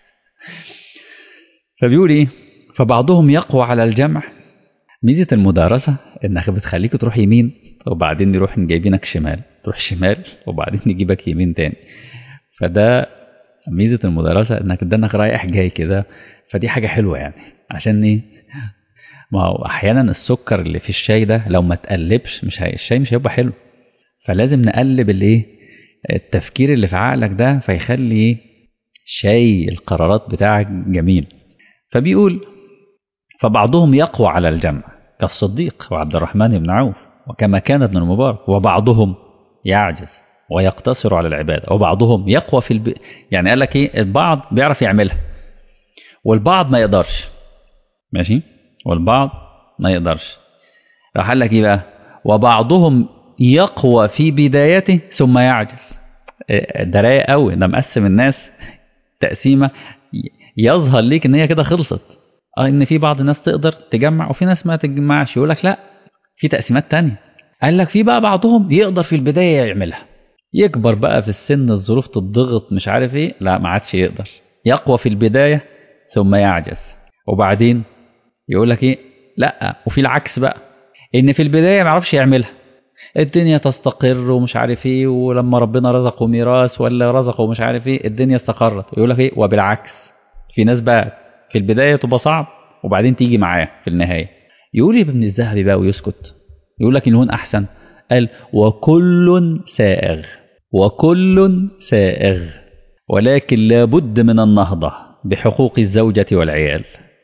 فبيقول ايه فبعضهم يقوى على الجمع ميزه المدارسه انك بتخليك تروح يمين وبعدين نروح جايبينك شمال تروح شمال وبعدين نجيبك يمين تاني فده ميزة المدرسة انك دانك رايح جاي كده فدي حاجة حلوة يعني عشان ايه ما هو احيانا السكر اللي في الشاي ده لو ما تقلبش مش هي... الشاي مش هيبقى حلو فلازم نقلب الايه التفكير اللي في عقلك ده فيخلي ايه شاي القرارات بتاعك جميل فبيقول فبعضهم يقوى على الجمع كالصديق وعبد الرحمن بن عوف وكما كان ابن المبارك وبعضهم يعجز ويقتصر على العبادة وبعضهم يقوى في الب... يعني قال لك ايه البعض بيعرف يعملها والبعض ما يقدرش ماشي والبعض ما يقدرش راح قال لك ايه بقى وبعضهم يقوى في بدايته ثم يعجز ده رايق قوي ده مقسم الناس تقسيمه يظهر ليك ان هي كده خلصت اه ان في بعض الناس تقدر تجمع وفي ناس ما تجمعش يقول لك لا في تقسيمات تانية قال لك في بقى بعضهم يقدر في البداية يعملها يكبر بقى في السن الظروف تضغط مش عارف ايه لا ما عادش يقدر يقوى في البداية ثم يعجز وبعدين يقول لك ايه لا وفي العكس بقى ان في البداية ما يعرفش يعملها الدنيا تستقر ومش عارف ايه ولما ربنا رزقه ميراث ولا رزقه مش عارف ايه الدنيا استقرت يقول لك ايه وبالعكس في ناس بقى في البداية تبقى صعب وبعدين تيجي معاه في النهاية يقول ابن الذهبي بقى ويسكت يقول لك الهون احسن قال وكل سائغ وكل سائغ ولكن لابد من النهضة بحقوق الزوجة والعيال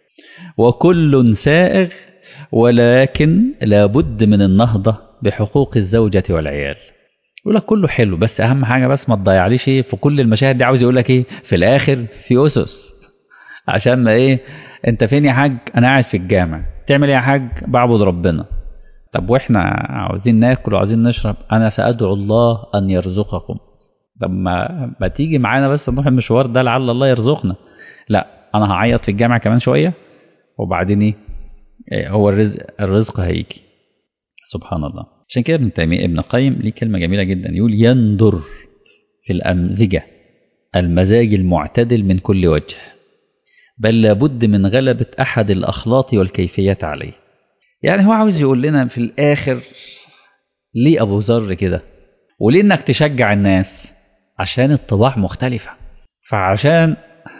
وكل سائغ ولكن لابد من النهضة بحقوق الزوجة والعيال يقول لك كله حلو بس أهم حاجة بس ما تضيعليش إيه في كل المشاهد دي عاوز يقول لك إيه في الآخر في أسس عشان ما إيه أنت فين يا حاج أنا قاعد في الجامع تعمل إيه يا حاج بعبد ربنا طب واحنا عاوزين ناكل وعاوزين نشرب انا سادعو الله ان يرزقكم طب ما, ما تيجي معانا بس نروح المشوار ده لعل الله يرزقنا لا انا هعيط في الجامع كمان شويه وبعدين ايه هو الرزق الرزق هيجي سبحان الله عشان كده ابن تيميه ابن القيم ليه كلمه جميله جدا يقول يندر في الامزجه المزاج المعتدل من كل وجه بل لابد من غلبه احد الاخلاط والكيفيات عليه يعني هو عاوز يقول لنا في الآخر ليه أبو ذر كده وليه إنك تشجع الناس عشان الطباع مختلفة فعشان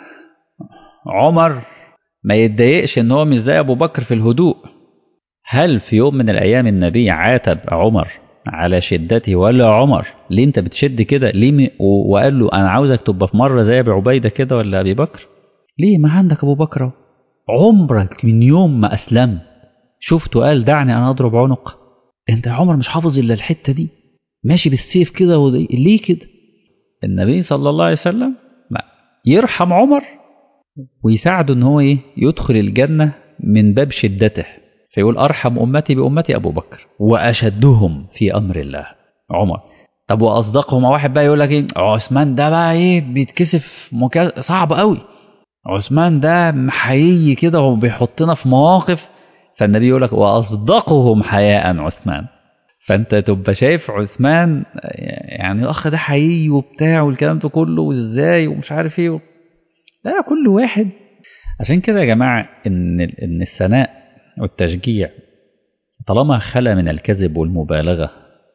عمر ما يتضايقش إن هو مش زي أبو بكر في الهدوء هل في يوم من الأيام النبي عاتب عمر على شدته ولا عمر ليه انت بتشد كده ليه م... وقال له انا عاوزك تبقى في مره زي ابي عبيده كده ولا ابي بكر ليه ما عندك ابو بكر عمرك من يوم ما اسلمت شفته قال دعني انا اضرب عنق انت يا عمر مش حافظ الا الحته دي ماشي بالسيف كده ودي. ليه كده النبي صلى الله عليه وسلم ما يرحم عمر ويساعده ان هو ايه يدخل الجنه من باب شدته فيقول ارحم امتي بامتي ابو بكر واشدهم في امر الله عمر طب واصدقهم واحد بقى يقول لك ايه عثمان ده بقى ايه بيتكسف مكا... صعب قوي عثمان ده محيي كده وبيحطنا في مواقف فالنبي يقول لك واصدقهم حياء عثمان فانت تبقى شايف عثمان يعني الاخ ده حقيقي وبتاع والكلام ده كله وازاي ومش عارف ايه لا كل واحد عشان كده يا جماعه ان ان الثناء والتشجيع طالما خلى من الكذب والمبالغه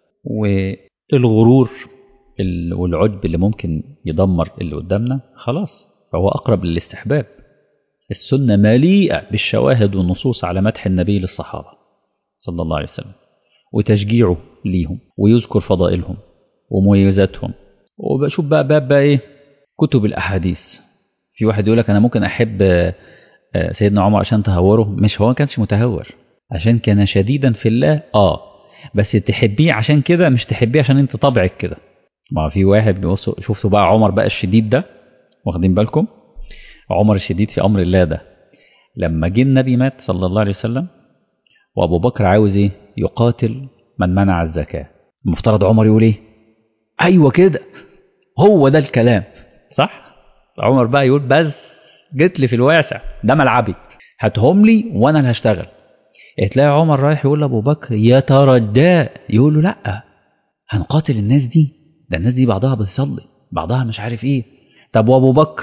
والغرور والعجب اللي ممكن يدمر اللي قدامنا خلاص فهو اقرب للاستحباب السنه مليئه بالشواهد والنصوص على مدح النبي للصحابه صلى الله عليه وسلم وتشجيعه ليهم ويذكر فضائلهم ومميزاتهم وبشوف بقى باب بقى ايه كتب الاحاديث في واحد يقول لك انا ممكن احب سيدنا عمر عشان تهوره مش هو ما كانش متهور عشان كان شديدا في الله اه بس تحبيه عشان كده مش تحبيه عشان انت طبعك كده ما في واحد بيبص شفتوا بقى عمر بقى الشديد ده واخدين بالكم عمر الشديد في امر الله ده لما جه النبي مات صلى الله عليه وسلم وابو بكر عاوز ايه يقاتل من منع الزكاه المفترض عمر يقول ايه ايوه كده هو ده الكلام صح عمر بقى يقول بس جيت لي في الواسع ده ملعبي هاتهم لي وانا اللي هشتغل تلاقي عمر رايح يقول لابو بكر يترداه يقول له لا هنقاتل الناس دي ده الناس دي بعضها بتصلي بعضها مش عارف ايه طب وابو بكر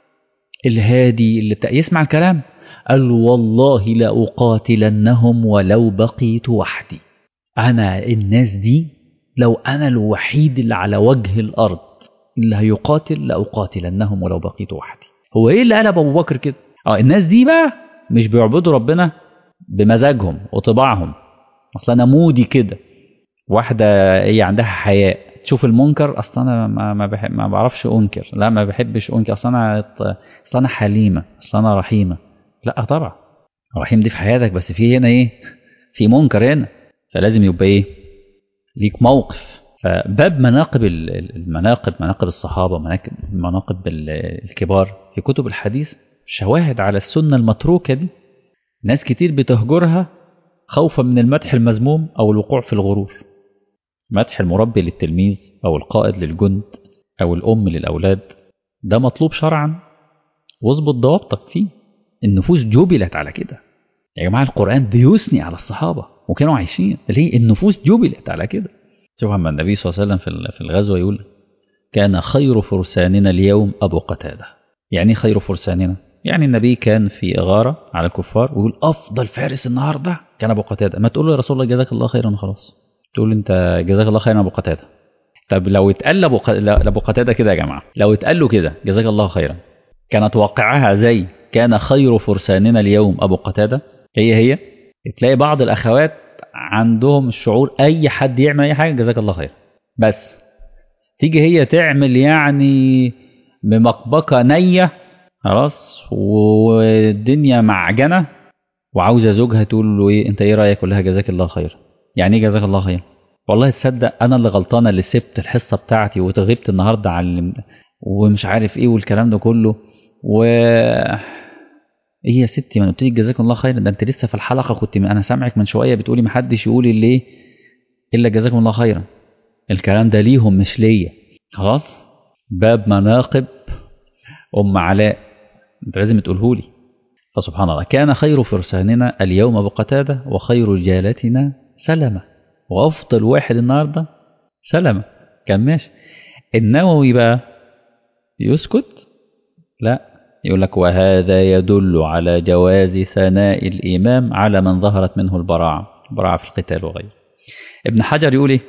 الهادي اللي بتاع يسمع الكلام قال والله لأقاتلنهم ولو بقيت وحدي أنا الناس دي لو أنا الوحيد اللي على وجه الأرض اللي هيقاتل لأقاتلنهم ولو بقيت وحدي هو إيه اللي قلب أبو بكر كده اه الناس دي بقى مش بيعبدوا ربنا بمزاجهم وطباعهم اصل انا مودي كده واحده هي عندها حياء تشوف المنكر اصل انا ما ما, بحب ما بعرفش انكر لا ما بحبش انكر اصل انا اصل انا حليمه اصل انا رحيمه لا طبعا رحيم دي في حياتك بس في هنا ايه في منكر هنا فلازم يبقى ايه ليك موقف فباب مناقب المناقب مناقب الصحابه مناقب مناقب الكبار في كتب الحديث شواهد على السنه المتروكه دي ناس كتير بتهجرها خوفا من المدح المذموم او الوقوع في الغرور مدح المربي للتلميذ او القائد للجند او الام للاولاد ده مطلوب شرعا واظبط ضوابطك فيه النفوس جبلت على كده يا جماعه القران بيثني على الصحابه وكانوا عايشين ليه النفوس جبلت على كده شوف اما النبي صلى الله عليه وسلم في الغزوه يقول كان خير فرساننا اليوم ابو قتاده يعني خير فرساننا يعني النبي كان في إغارة على الكفار ويقول أفضل فارس النهاردة كان أبو قتادة ما تقول له يا رسول الله جزاك الله خيرا خلاص تقول أنت جزاك الله خيرا أبو قتادة طب لو اتقال لأبو ق... لأبو قتادة كده يا جماعة لو اتقال له كده جزاك الله خيرا كانت واقعها زي كان خير فرساننا اليوم أبو قتادة هي هي تلاقي بعض الأخوات عندهم شعور أي حد يعمل أي حاجة جزاك الله خيرا بس تيجي هي تعمل يعني بمقبقة نية خلاص والدنيا معجنة وعاوزة زوجها تقول له ايه انت ايه رأيك كلها جزاك الله خير يعني ايه جزاك الله خير والله تصدق انا اللي غلطانة اللي سبت الحصة بتاعتي وتغبت النهاردة عن ومش عارف ايه والكلام ده كله و ايه يا ستي ما قلت لك جزاك الله خير ده انت لسه في الحلقة كنت انا سامعك من شوية بتقولي محدش يقول ليه الا جزاكم الله خيرا الكلام ده ليهم مش ليا خلاص باب مناقب ام علاء انت لازم تقوله لي فسبحان الله كان خير فرساننا اليوم ابو قتاده وخير رجالتنا سلمه وافضل واحد النهارده سلمه كان ماشي النووي بقى يسكت لا يقول لك وهذا يدل على جواز ثناء الامام على من ظهرت منه البراعه البراعه في القتال وغيره ابن حجر يقول ايه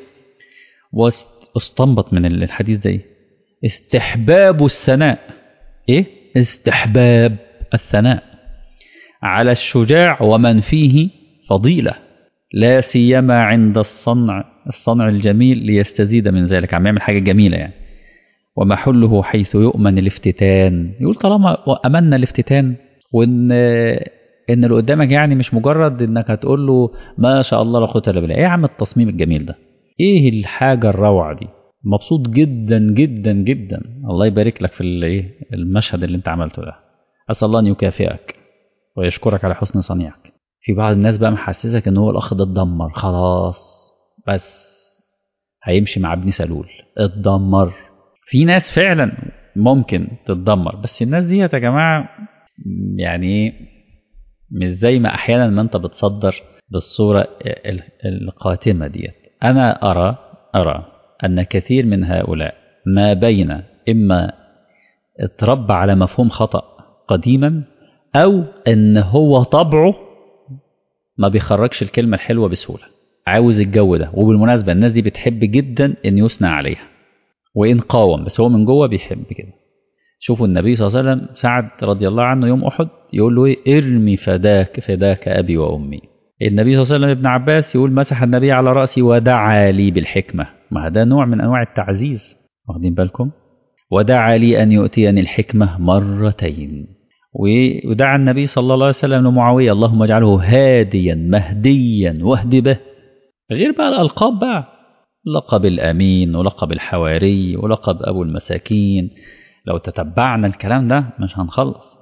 واستنبط من الحديث ده ايه استحباب الثناء ايه استحباب الثناء على الشجاع ومن فيه فضيلة لا سيما عند الصنع الصنع الجميل ليستزيد من ذلك عم يعمل حاجة جميلة يعني ومحله حيث يؤمن الافتتان يقول طالما أمنا الافتتان وإن إن اللي قدامك يعني مش مجرد إنك هتقول له ما شاء الله لا قوة إلا بالله إيه يا عم التصميم الجميل ده إيه الحاجة الروعة دي مبسوط جدا جدا جدا الله يبارك لك في المشهد اللي انت عملته ده أسأل الله أن يكافئك ويشكرك على حسن صنيعك في بعض الناس بقى محسسك ان هو الاخ ده اتدمر خلاص بس هيمشي مع ابن سلول اتدمر في ناس فعلا ممكن تتدمر بس الناس دي يا جماعه يعني مش زي ما احيانا ما انت بتصدر بالصوره القاتمه ديت انا ارى ارى ان كثير من هؤلاء ما بين اما اتربى على مفهوم خطا قديما او ان هو طبعه ما بيخرجش الكلمة الحلوة بسهولة عاوز الجو ده وبالمناسبة الناس دي بتحب جدا ان يثنى عليها وان قاوم بس هو من جوه بيحب كده شوفوا النبي صلى الله عليه وسلم سعد رضي الله عنه يوم احد يقول له ايه ارمي فداك فداك ابي وامي النبي صلى الله عليه وسلم ابن عباس يقول مسح النبي على راسي ودعا لي بالحكمه ما ده نوع من انواع التعزيز واخدين بالكم ودعا لي ان يؤتيني الحكمه مرتين ودعا النبي صلى الله عليه وسلم لمعاوية اللهم اجعله هاديا مهديا واهد به غير بقى الألقاب بقى لقب الأمين ولقب الحواري ولقب أبو المساكين لو تتبعنا الكلام ده مش هنخلص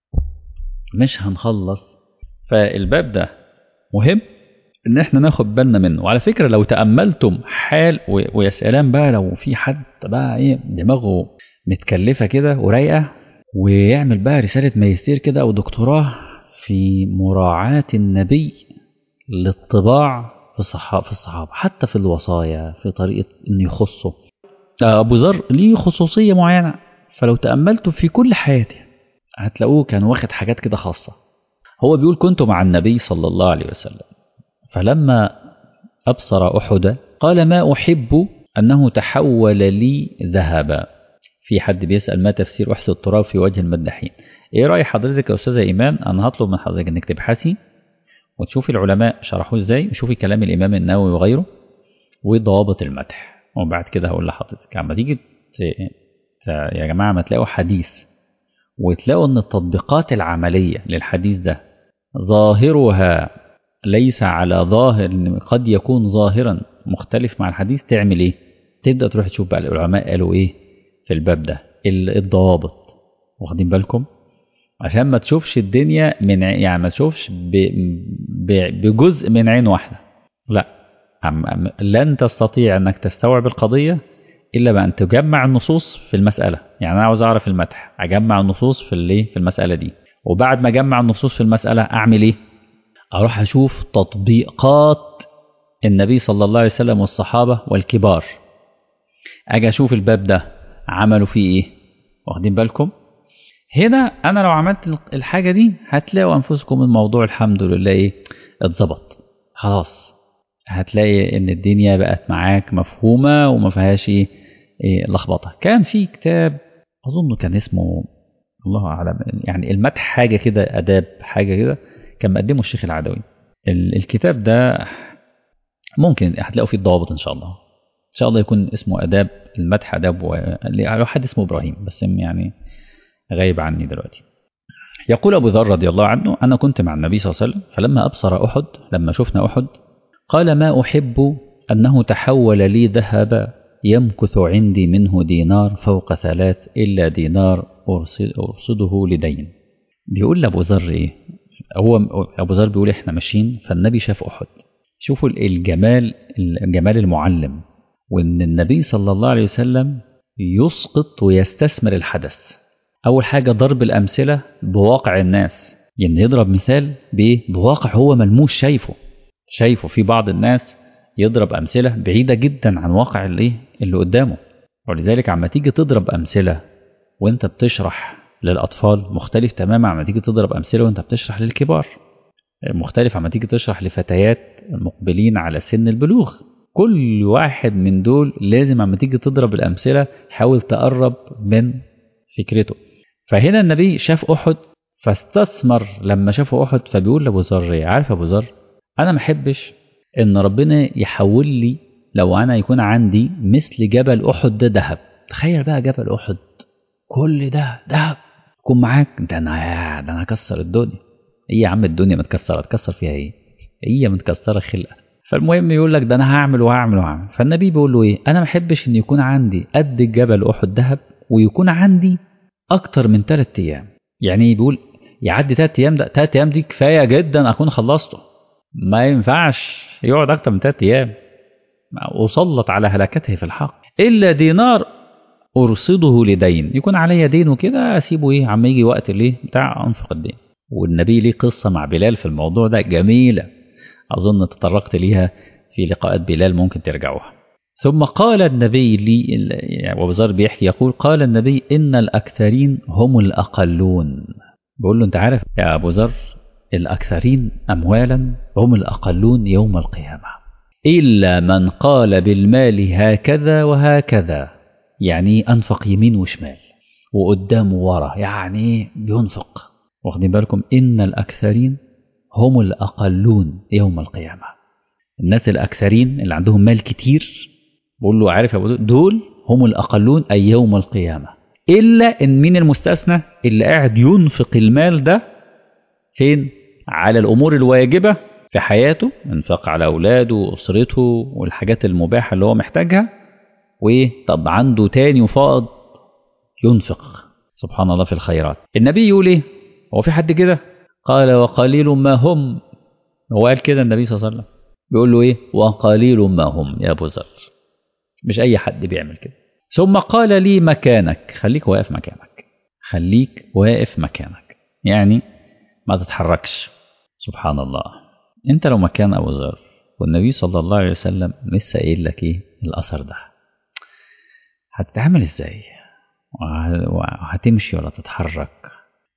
مش هنخلص فالباب ده مهم ان احنا ناخد بالنا منه وعلى فكرة لو تأملتم حال ويا سلام بقى لو في حد بقى ايه دماغه متكلفة كده ورايقة ويعمل بقى رسالة ماجستير كده أو دكتوراه في مراعاة النبي للطباع في الصحابة, في الصحابة حتى في الوصايا في طريقة إنه يخصه أبو ذر ليه خصوصية معينة فلو تأملتوا في كل حياته هتلاقوه كان واخد حاجات كده خاصة هو بيقول كنت مع النبي صلى الله عليه وسلم فلما أبصر أحد قال ما أحب أنه تحول لي ذهبا في حد بيسأل ما تفسير أحس التراب في وجه المداحين إيه رأي حضرتك يا أستاذة إيمان أنا هطلب من حضرتك إنك تبحثي وتشوفي العلماء شرحوه إزاي وشوفي كلام الإمام النووي وغيره وضوابط المدح وبعد كده هقول لحضرتك عما تيجي يا جماعة ما تلاقوا حديث وتلاقوا إن التطبيقات العملية للحديث ده ظاهرها ليس على ظاهر قد يكون ظاهرا مختلف مع الحديث تعمل ايه تبدا تروح تشوف بقى العلماء قالوا ايه في الباب ده الضوابط واخدين بالكم عشان ما تشوفش الدنيا من يعني ما تشوفش بجزء من عين واحده لا لن تستطيع انك تستوعب القضيه الا بان تجمع النصوص في المساله يعني انا عاوز اعرف المدح اجمع النصوص في الايه في المساله دي وبعد ما اجمع النصوص في المساله اعمل ايه اروح اشوف تطبيقات النبي صلى الله عليه وسلم والصحابه والكبار اجي اشوف الباب ده عملوا فيه ايه واخدين بالكم هنا انا لو عملت الحاجه دي هتلاقوا انفسكم الموضوع الحمد لله ايه اتظبط خلاص هتلاقي ان الدنيا بقت معاك مفهومه وما فيهاش ايه لخبطه كان في كتاب اظن كان اسمه الله اعلم يعني المدح حاجه كده اداب حاجه كده كان مقدمه الشيخ العدوي الكتاب ده ممكن هتلاقوا فيه الضوابط ان شاء الله ان شاء الله يكون اسمه اداب المدح اداب و... لو حد اسمه ابراهيم بس يعني غايب عني دلوقتي يقول ابو ذر رضي الله عنه انا كنت مع النبي صلى الله عليه وسلم فلما ابصر احد لما شفنا احد قال ما احب انه تحول لي ذهب يمكث عندي منه دينار فوق ثلاث الا دينار ارصده لدين بيقول لابو ذر ايه هو ابو ذر بيقول احنا ماشيين فالنبي شاف احد شوفوا الجمال الجمال المعلم وان النبي صلى الله عليه وسلم يسقط ويستثمر الحدث اول حاجه ضرب الامثله بواقع الناس يعني يضرب مثال بايه بواقع هو ملموس شايفه شايفه في بعض الناس يضرب امثله بعيده جدا عن واقع الايه اللي قدامه ولذلك عما تيجي تضرب امثله وانت بتشرح للاطفال مختلف تماما عما تيجي تضرب امثله وانت بتشرح للكبار مختلف عما تيجي تشرح لفتيات مقبلين على سن البلوغ كل واحد من دول لازم عما تيجي تضرب الامثله حاول تقرب من فكرته فهنا النبي شاف احد فاستثمر لما شافه احد فبيقول لابو ذر عارف ابو ذر انا ما احبش ان ربنا يحول لي لو انا يكون عندي مثل جبل احد ده ذهب تخيل بقى جبل احد كل ده دهب يكون معاك ده انا ده انا هكسر الدنيا ايه يا عم الدنيا متكسره تكسر فيها ايه هي متكسره خلقه فالمهم يقول لك ده انا هعمل وهعمل وهعمل فالنبي بيقول له ايه انا ما احبش ان يكون عندي قد الجبل احد ذهب ويكون عندي اكتر من ثلاث ايام يعني بيقول يعدي ثلاث ايام ده ثلاث ايام دي كفايه جدا اكون خلصته ما ينفعش يقعد اكتر من ثلاث ايام وسلط على هلكته في الحق الا دينار ارصده لدين يكون عليا دين وكده اسيبه ايه عم يجي وقت الايه بتاع انفق الدين والنبي ليه قصه مع بلال في الموضوع ده جميله اظن تطرقت ليها في لقاءات بلال ممكن ترجعوها ثم قال النبي لي يعني ابو ذر بيحكي يقول قال النبي ان الاكثرين هم الاقلون بقول له انت عارف يا ابو ذر الاكثرين اموالا هم الاقلون يوم القيامه الا من قال بالمال هكذا وهكذا يعني انفق يمين وشمال وقدام وورا يعني بينفق واخدين بالكم ان الاكثرين هم الاقلون يوم القيامه الناس الاكثرين اللي عندهم مال كتير بقول له عارف يا ابو دول هم الاقلون اي يوم القيامه الا ان مين المستثنى اللي قاعد ينفق المال ده فين على الامور الواجبه في حياته انفاق على اولاده واسرته والحاجات المباحه اللي هو محتاجها وايه طب عنده تاني وفائض ينفق سبحان الله في الخيرات النبي يقول ايه هو في حد كده قال وقليل ما هم هو قال كده النبي صلى الله عليه وسلم بيقول له ايه وقليل ما هم يا ابو ذر مش اي حد بيعمل كده ثم قال لي مكانك خليك واقف مكانك خليك واقف مكانك يعني ما تتحركش سبحان الله انت لو مكان ابو ذر والنبي صلى الله عليه وسلم لسه قايل لك ايه الاثر ده هتتعامل ازاي وهتمشي ولا تتحرك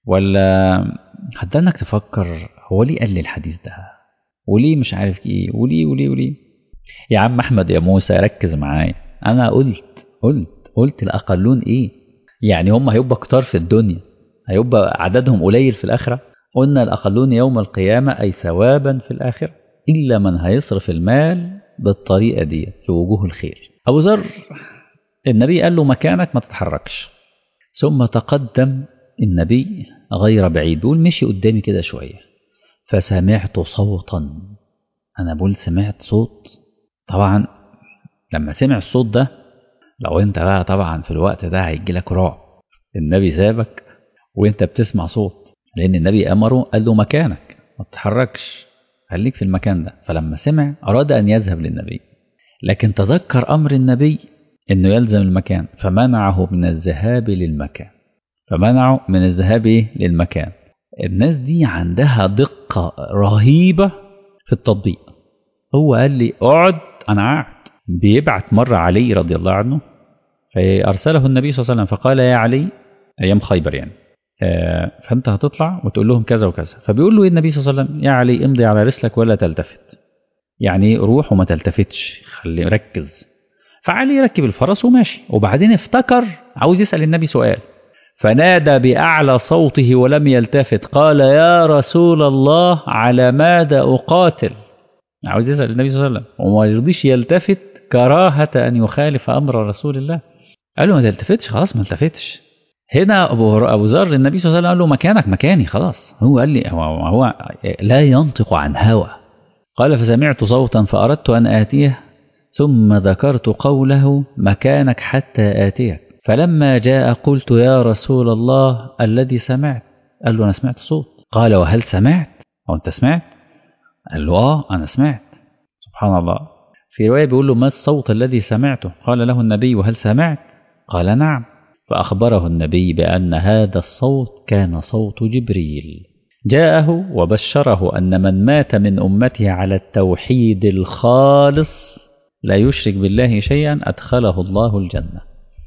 ولا هتدنك تفكر هو ليه قال لي الحديث ده وليه مش عارف ايه وليه وليه وليه يا عم احمد يا موسى ركز معايا انا قلت قلت قلت الاقلون ايه يعني هم هيبقى كتار في الدنيا هيبقى عددهم قليل في الاخره قلنا الاقلون يوم القيامه اي ثوابا في الاخره الا من هيصرف المال بالطريقه دي في وجوه الخير ابو ذر النبي قال له مكانك ما تتحركش ثم تقدم النبي غير بعيد بيقول مشي قدامي كده شويه فسمعت صوتا انا بقول سمعت صوت طبعا لما سمع الصوت ده لو انت بقى طبعا في الوقت ده هيجي لك رعب النبي سابك وانت بتسمع صوت لان النبي امره قال له مكانك ما تتحركش خليك في المكان ده فلما سمع اراد ان يذهب للنبي لكن تذكر امر النبي انه يلزم المكان فمنعه من الذهاب للمكان فمنعه من الذهاب للمكان الناس دي عندها دقة رهيبة في التطبيق هو قال لي اقعد انا قاعد بيبعت مرة علي رضي الله عنه فأرسله النبي صلى الله عليه وسلم فقال يا علي أيام خيبر يعني آه فأنت هتطلع وتقول لهم كذا وكذا فبيقول له إيه النبي صلى الله عليه وسلم يا علي امضي على رسلك ولا تلتفت يعني روح وما تلتفتش خلي ركز فعلي ركب الفرس وماشي وبعدين افتكر عاوز يسأل النبي سؤال فنادى بأعلى صوته ولم يلتفت قال يا رسول الله على ماذا أقاتل عاوز يسأل النبي صلى الله عليه وسلم وما يرضيش يلتفت كراهة أن يخالف أمر رسول الله قال له ما تلتفتش خلاص ما التفتش هنا أبو أبو ذر النبي صلى الله عليه وسلم قال له مكانك مكاني خلاص هو قال لي هو, هو لا ينطق عن هوى قال فسمعت صوتا فأردت أن آتيه ثم ذكرت قوله مكانك حتى آتيك فلما جاء قلت يا رسول الله الذي سمعت قال له أنا سمعت صوت قال وهل سمعت أو أنت سمعت قال له آه أنا سمعت سبحان الله في رواية بيقول له ما الصوت الذي سمعته قال له النبي وهل سمعت قال نعم فأخبره النبي بأن هذا الصوت كان صوت جبريل جاءه وبشره أن من مات من أمته على التوحيد الخالص لا يشرك بالله شيئا أدخله الله الجنة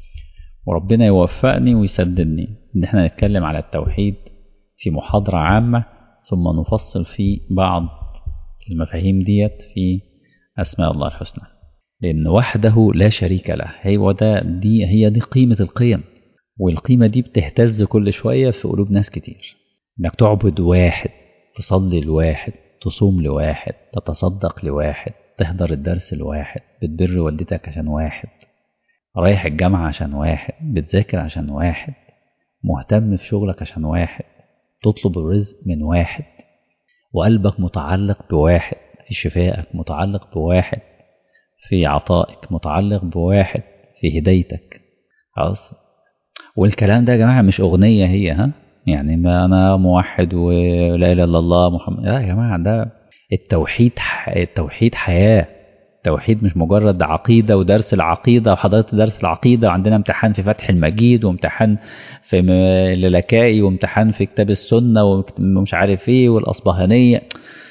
وربنا يوفقني ويسددني إن احنا نتكلم على التوحيد في محاضرة عامة ثم نفصل في بعض المفاهيم ديت في أسماء الله الحسنى لأن وحده لا شريك له هي ده دي هي دي قيمة القيم والقيمة دي بتهتز كل شوية في قلوب ناس كتير إنك تعبد واحد تصلي لواحد تصوم لواحد تتصدق لواحد تحضر الدرس لواحد بتبر والدتك عشان واحد رايح الجامعة عشان واحد بتذاكر عشان واحد مهتم في شغلك عشان واحد تطلب الرزق من واحد وقلبك متعلق بواحد في شفائك متعلق بواحد في عطائك متعلق بواحد في هدايتك خلاص والكلام ده يا جماعة مش أغنية هي ها يعني ما أنا موحد ولا إله إلا الله محمد لا يا جماعة ده التوحيد التوحيد حياة التوحيد مش مجرد عقيدة ودرس العقيدة وحضرت درس العقيدة وعندنا امتحان في فتح المجيد وامتحان في اللكائي وامتحان في كتاب السنة ومش عارف ايه والأصبهانية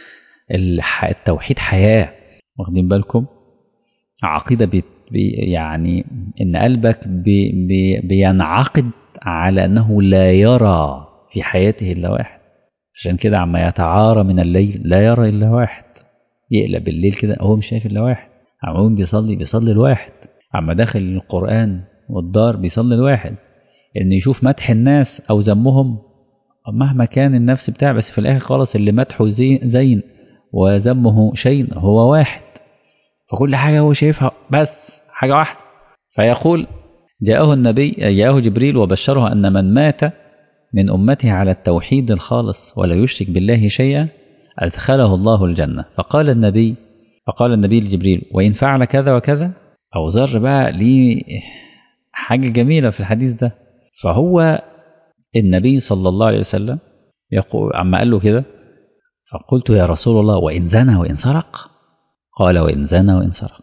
التوحيد حياة واخدين بالكم عقيدة بي يعني ان قلبك بي بي بينعقد على انه لا يرى في حياته الا واحد عشان كده عما يتعارى من الليل لا يرى الا واحد يقلب بالليل كده هو مش شايف الا واحد عمون بيصلي بيصلي الواحد عما داخل القرآن والدار بيصلي الواحد ان يشوف مدح الناس او ذمهم مهما كان النفس بتاعه بس في الاخر خالص اللي مدحه زين, زين وذمه شيء هو واحد فكل حاجة هو شايفها بس حاجة واحدة فيقول جاءه النبي جاءه جبريل وبشره أن من مات من أمته على التوحيد الخالص ولا يشرك بالله شيئا أدخله الله الجنة فقال النبي فقال النبي لجبريل وإن فعل كذا وكذا أو زر بقى ليه حاجة جميلة في الحديث ده فهو النبي صلى الله عليه وسلم يقول عما قال له كده فقلت يا رسول الله وإن زنى وإن سرق قال وإن زنى وإن سرق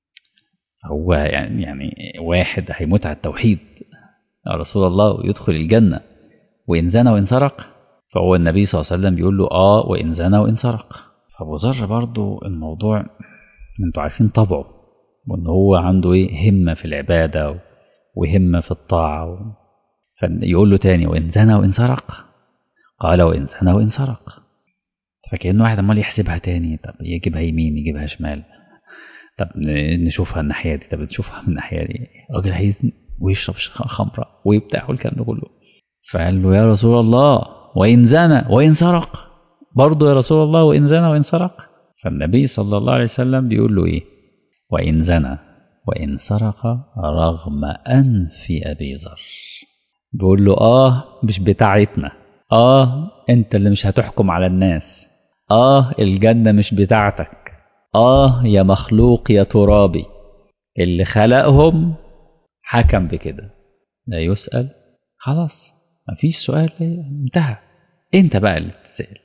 هو يعني يعني واحد هيموت على التوحيد يا رسول الله ويدخل الجنة وإن زنى وإن سرق فهو النبي صلى الله عليه وسلم بيقول له آه وإن زنى وإن سرق فأبو ذر برضه الموضوع انتوا عارفين طبعه وإن هو عنده إيه همة في العبادة وهمة في الطاعة و... فيقول له تاني وإن زنى وإن سرق قال وإن زنى وإن سرق فكأنه واحد عمال يحسبها تاني طب يجيبها يمين يجيبها شمال طب نشوفها الناحية دي طب نشوفها من الناحية دي الراجل هيزن ويشرب خمرة ويبتاع والكلام ده كله فقال له يا رسول الله وإن زنى وإن سرق برضه يا رسول الله وإن زنى وإن سرق فالنبي صلى الله عليه وسلم بيقول له إيه وإن زنى وإن سرق رغم أنف أبي ذر بيقول له آه مش بتاعتنا آه أنت اللي مش هتحكم على الناس آه الجنة مش بتاعتك آه يا مخلوق يا ترابي اللي خلقهم حكم بكده لا يسأل خلاص مفيش سؤال انتهى انت بقى اللي تسأل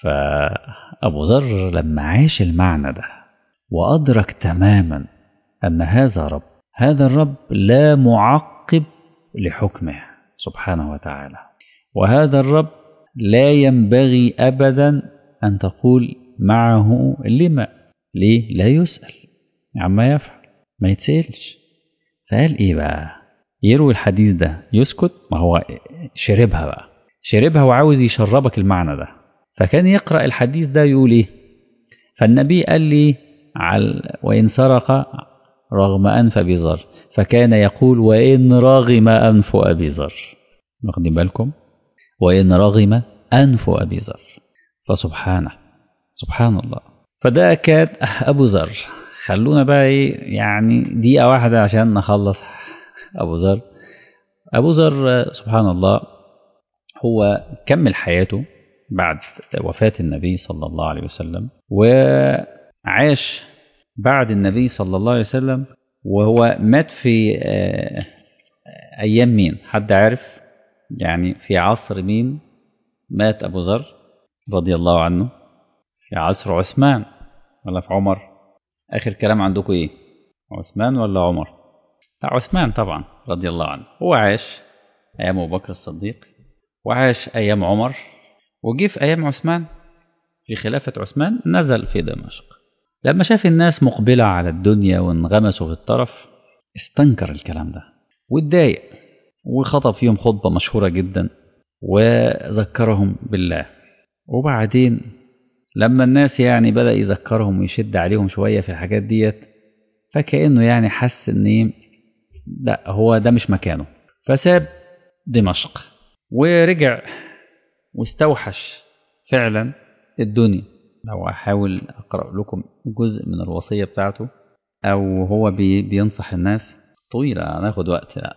فأبو ذر لما عاش المعنى ده وأدرك تماما أن هذا رب هذا الرب لا معقب لحكمه سبحانه وتعالى وهذا الرب لا ينبغي أبدا أن تقول معه لما ليه لا يسأل عما يفعل ما يتسألش فقال إيه بقى يروي الحديث ده يسكت ما هو شربها بقى شربها وعاوز يشربك المعنى ده فكان يقرأ الحديث ده يقول إيه فالنبي قال لي على وإن سرق رغم أنف أبي ذر فكان يقول وإن رغم أنف أبي ذر واخدين بالكم وإن رغم أنف أبي ذر فسبحانه سبحان الله فده كان أبو ذر خلونا بقى إيه يعني دقيقة واحدة عشان نخلص أبو ذر أبو ذر سبحان الله هو كمل حياته بعد وفاة النبي صلى الله عليه وسلم وعاش بعد النبي صلى الله عليه وسلم وهو مات في أيام مين حد عارف يعني في عصر مين مات أبو ذر رضي الله عنه في عصر عثمان ولا في عمر آخر كلام عندكم إيه عثمان ولا عمر لا عثمان طبعا رضي الله عنه هو عاش أيام أبو بكر الصديق وعاش أيام عمر وجي في أيام عثمان في خلافة عثمان نزل في دمشق لما شاف الناس مقبلة على الدنيا وانغمسوا في الطرف استنكر الكلام ده واتضايق وخطب فيهم خطبة مشهورة جدا وذكرهم بالله وبعدين لما الناس يعني بدأ يذكرهم ويشد عليهم شوية في الحاجات ديت فكأنه يعني حس ان لا هو ده مش مكانه فساب دمشق ورجع واستوحش فعلا الدنيا لو أحاول أقرأ لكم جزء من الوصية بتاعته أو هو بي بينصح الناس طويلة هناخد وقت لا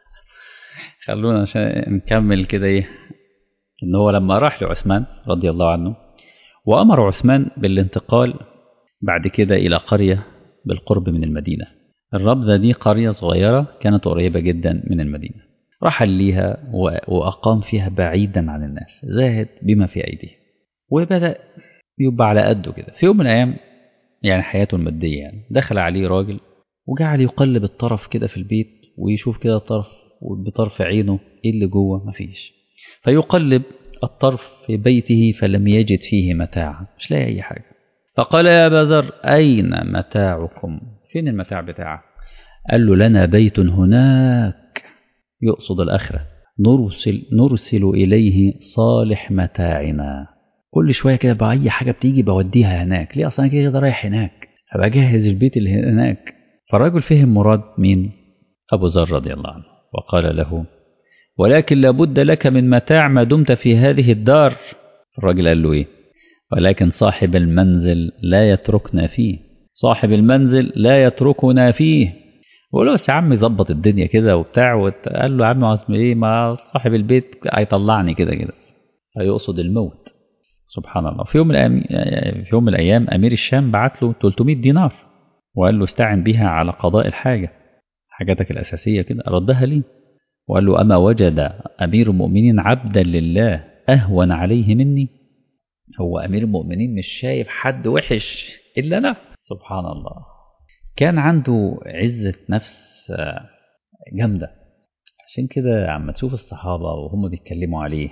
خلونا عشان نكمل كده ايه ان هو لما راح لعثمان رضي الله عنه وامر عثمان بالانتقال بعد كده الى قرية بالقرب من المدينة الربذة دي قرية صغيرة كانت قريبة جدا من المدينة رحل ليها وأقام فيها بعيدا عن الناس زاهد بما في أيديه وبدأ يبقى على قده كده في يوم من الأيام يعني حياته المادية يعني دخل عليه راجل وجعل يقلب الطرف كده في البيت ويشوف كده الطرف بطرف عينه ايه اللي جوه مفيش فيقلب الطرف في بيته فلم يجد فيه متاعا مش لاقي اي حاجه فقال يا ابا ذر اين متاعكم فين المتاع بتاعك قال له لنا بيت هناك يقصد الاخره نرسل نرسل اليه صالح متاعنا كل شويه كده بقى اي حاجه بتيجي بوديها هناك ليه اصلا كده كده رايح هناك هبقى اجهز البيت اللي هناك فالراجل فهم مراد مين ابو ذر رضي الله عنه وقال له ولكن لابد لك من متاع ما دمت في هذه الدار الراجل قال له ايه ولكن صاحب المنزل لا يتركنا فيه صاحب المنزل لا يتركنا فيه بقول له بس يا عم ظبط الدنيا كده وبتاع قال له يا عم عاصم ايه ما صاحب البيت هيطلعني كده كده فيقصد الموت سبحان الله في يوم من الأيام في يوم من الايام امير الشام بعت له 300 دينار وقال له استعن بها على قضاء الحاجه حاجاتك الاساسيه كده ردها لي وقال له اما وجد امير المؤمنين عبدا لله اهون عليه مني هو امير المؤمنين مش شايف حد وحش الا انا سبحان الله كان عنده عزه نفس جامده عشان كده عم تشوف الصحابه وهم بيتكلموا عليه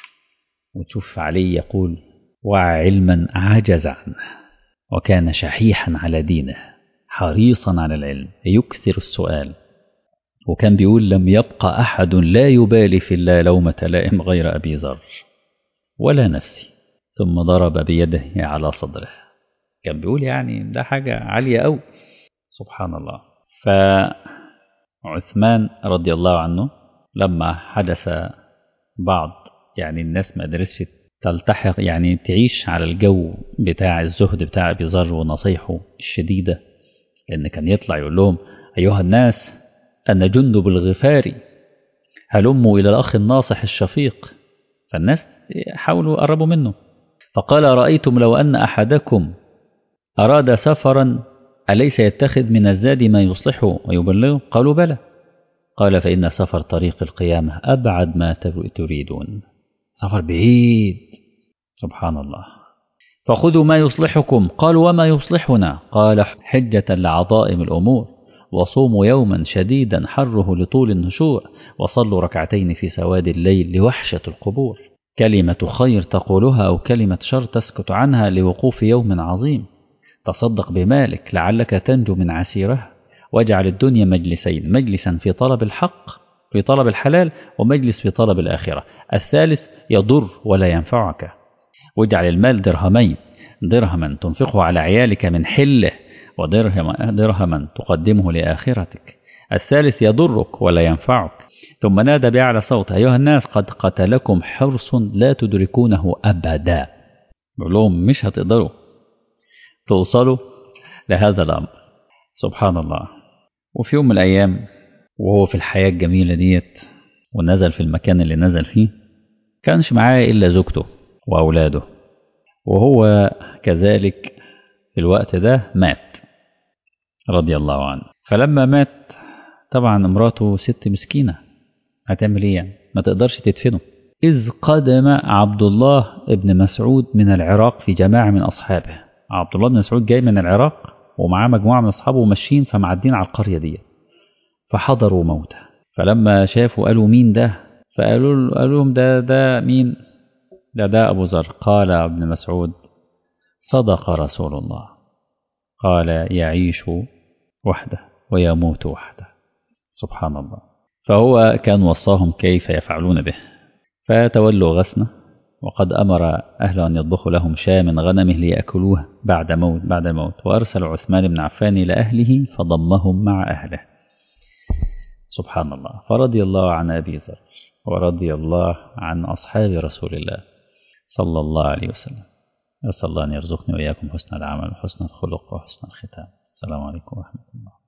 وتشوف عليه يقول وعلما عجز عنه وكان شحيحا على دينه حريصا على العلم يكثر السؤال وكان بيقول لم يبقى أحد لا يبالي في الله لومة لائم غير أبي ذر ولا نفسي ثم ضرب بيده على صدره كان بيقول يعني ده حاجة عالية أوي سبحان الله فعثمان رضي الله عنه لما حدث بعض يعني الناس ما قدرتش تلتحق يعني تعيش على الجو بتاع الزهد بتاع أبي ذر ونصيحه الشديدة لأن كان يطلع يقول لهم أيها الناس أنا جندب الغفاري هلموا إلى الأخ الناصح الشفيق فالناس حاولوا قربوا منه فقال رأيتم لو أن أحدكم أراد سفرا أليس يتخذ من الزاد ما يصلحه ويبلغه قالوا بلى قال فإن سفر طريق القيامة أبعد ما تريدون سفر بعيد سبحان الله فخذوا ما يصلحكم قالوا وما يصلحنا قال حجة لعظائم الأمور وصوموا يوما شديدا حره لطول النشوء وصلوا ركعتين في سواد الليل لوحشة القبور كلمة خير تقولها أو كلمة شر تسكت عنها لوقوف يوم عظيم تصدق بمالك لعلك تنجو من عسيره واجعل الدنيا مجلسين مجلسا في طلب الحق في طلب الحلال ومجلس في طلب الآخرة الثالث يضر ولا ينفعك واجعل المال درهمين درهما تنفقه على عيالك من حله ودرهما درهما تقدمه لآخرتك الثالث يضرك ولا ينفعك ثم نادى بأعلى صوت أيها الناس قد قتلكم حرص لا تدركونه أبدا بقول لهم مش هتقدروا توصلوا لهذا الأمر سبحان الله وفي يوم من الأيام وهو في الحياة الجميلة ديت ونزل في المكان اللي نزل فيه كانش معاه إلا زوجته وأولاده وهو كذلك في الوقت ده مات رضي الله عنه فلما مات طبعا امراته ست مسكينة هتعمل ايه يعني ما تقدرش تدفنه إذ قدم عبد الله ابن مسعود من العراق في جماعة من أصحابه عبد الله بن مسعود جاي من العراق ومعاه مجموعة من أصحابه وماشيين فمعدين على القرية دي فحضروا موته فلما شافوا قالوا مين ده فقالوا قالوا لهم ده ده مين ده ده أبو ذر قال ابن مسعود صدق رسول الله قال يعيش وحده ويموت وحده سبحان الله فهو كان وصاهم كيف يفعلون به فتولوا غسنه وقد أمر أهله أن يطبخوا لهم شاة من غنمه ليأكلوه بعد موت بعد الموت وأرسل عثمان بن عفان إلى أهله فضمهم مع أهله سبحان الله فرضي الله عن أبي ذر ورضي الله عن أصحاب رسول الله صلى الله عليه وسلم أسأل الله أن يرزقني وإياكم حسن العمل وحسن الخلق وحسن الختام السلام عليكم ورحمة الله